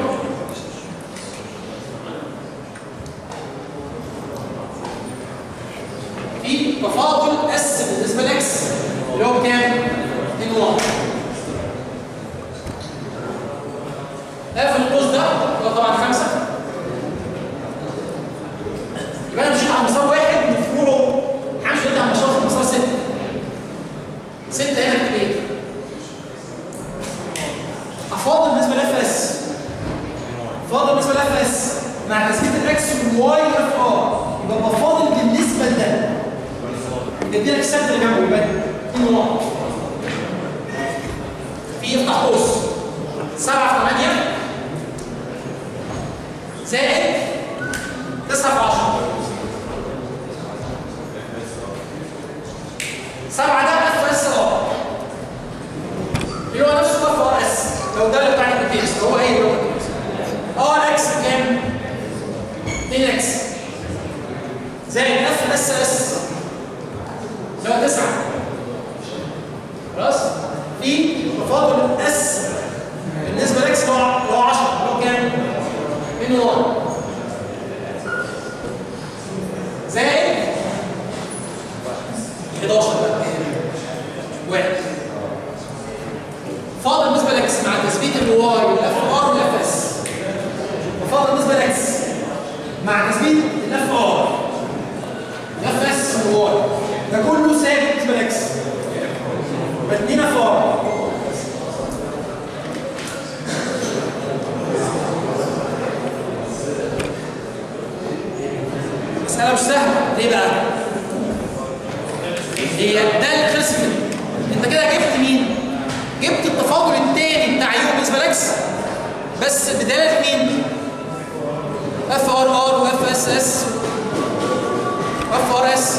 Speaker 1: في تفاضل اس بالنسبه لاكس اللي هو بكام؟ 2 1 قافل القوس ده هو طبعا 5 يبقى انا مشيت على مسار واحد من فروعه همشي دلوقتي على مسار مسار 6 6 هنا في ايه؟ افاضل بالنسبه لاف اس فاضل بالنسبه لاف اس مع تثبيت الاكس والواي اف ار يبقى بفاضل بالنسبه لده يدي لك السد اللي جنبه يبقى 2 1 في يفتح قوس 7 في 8 زائد 9 في 10 7 ده اف اس ار اللي هو نفسه اف ار اس لو ده اللي بتاع الكيس هو ايه اللي هو ار اكس بكام؟ 2 اكس زائد اف اس اس اللي هو 9 خلاص في تفاضل اس بالنسبه لاكس اللي هو اللي هو 10 اللي هو كام؟ 2 1 زائد 11 بقى واحد فاضل بالنسبه لاكس مع تثبيت الواي والاف ار والاف اس وفاضل بالنسبه لاكس مع تثبيت الاف ار الاف اس والواي ده كله ثابت بالنسبه لاكس يبقى 2 اف ار مسألة مش سهلة ليه بقى؟ هي ده اللي خلص كده انت كده جبت مين؟ جبت التفاضل الثاني بتاع يو بالنسبه لاكس بس بدلاله مين؟ اف ار ار واف اس اس واف ار اس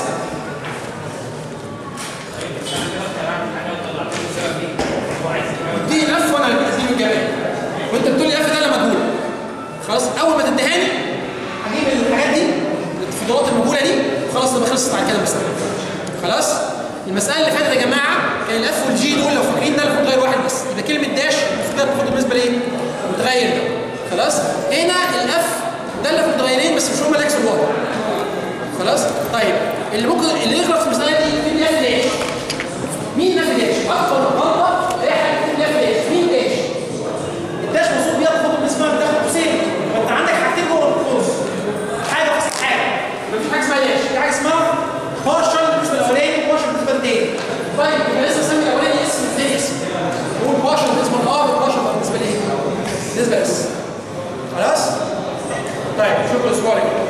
Speaker 1: دي الاف وانا اللي بديله الجمال وانت بتقول لي الاف ده انا مجهول خلاص اول ما تديهاني هجيب الحاجات دي التفاضلات المجهوله دي وخلاص تبقى خلصت على كده المساله خلاص المساله اللي فاتت يا جماعه كان الاف والجي دول لو فاكرين ده المفروض غير واحد بس يبقى كلمه داش المفروض ده المفروض بالنسبه لايه؟ متغير ده خلاص هنا الاف ده اللي في متغيرين بس مش هم الاكس والواي خلاص طيب اللي ممكن اللي يغلط في المساله دي مين الاف داش مين الاف داش اكبر غلطه هي حاجه الاف داش مين داش الداش مقصود بيها الخطوط اللي اسمها بتاخد قوسين فانت عندك حاجتين جوه القوس حاجه وسط حاجه مفيش حاجه اسمها داش في حاجه اسمها بارشل بالنسبه للاولاني وبارشل بالنسبه للتاني طيب يبقى لسه مسمي الاولاني اسم الثاني اسم هو البارشل بالنسبه للار والبارشل بالنسبه لايه؟ بالنسبه لس خلاص؟ طيب شكرا اسبوع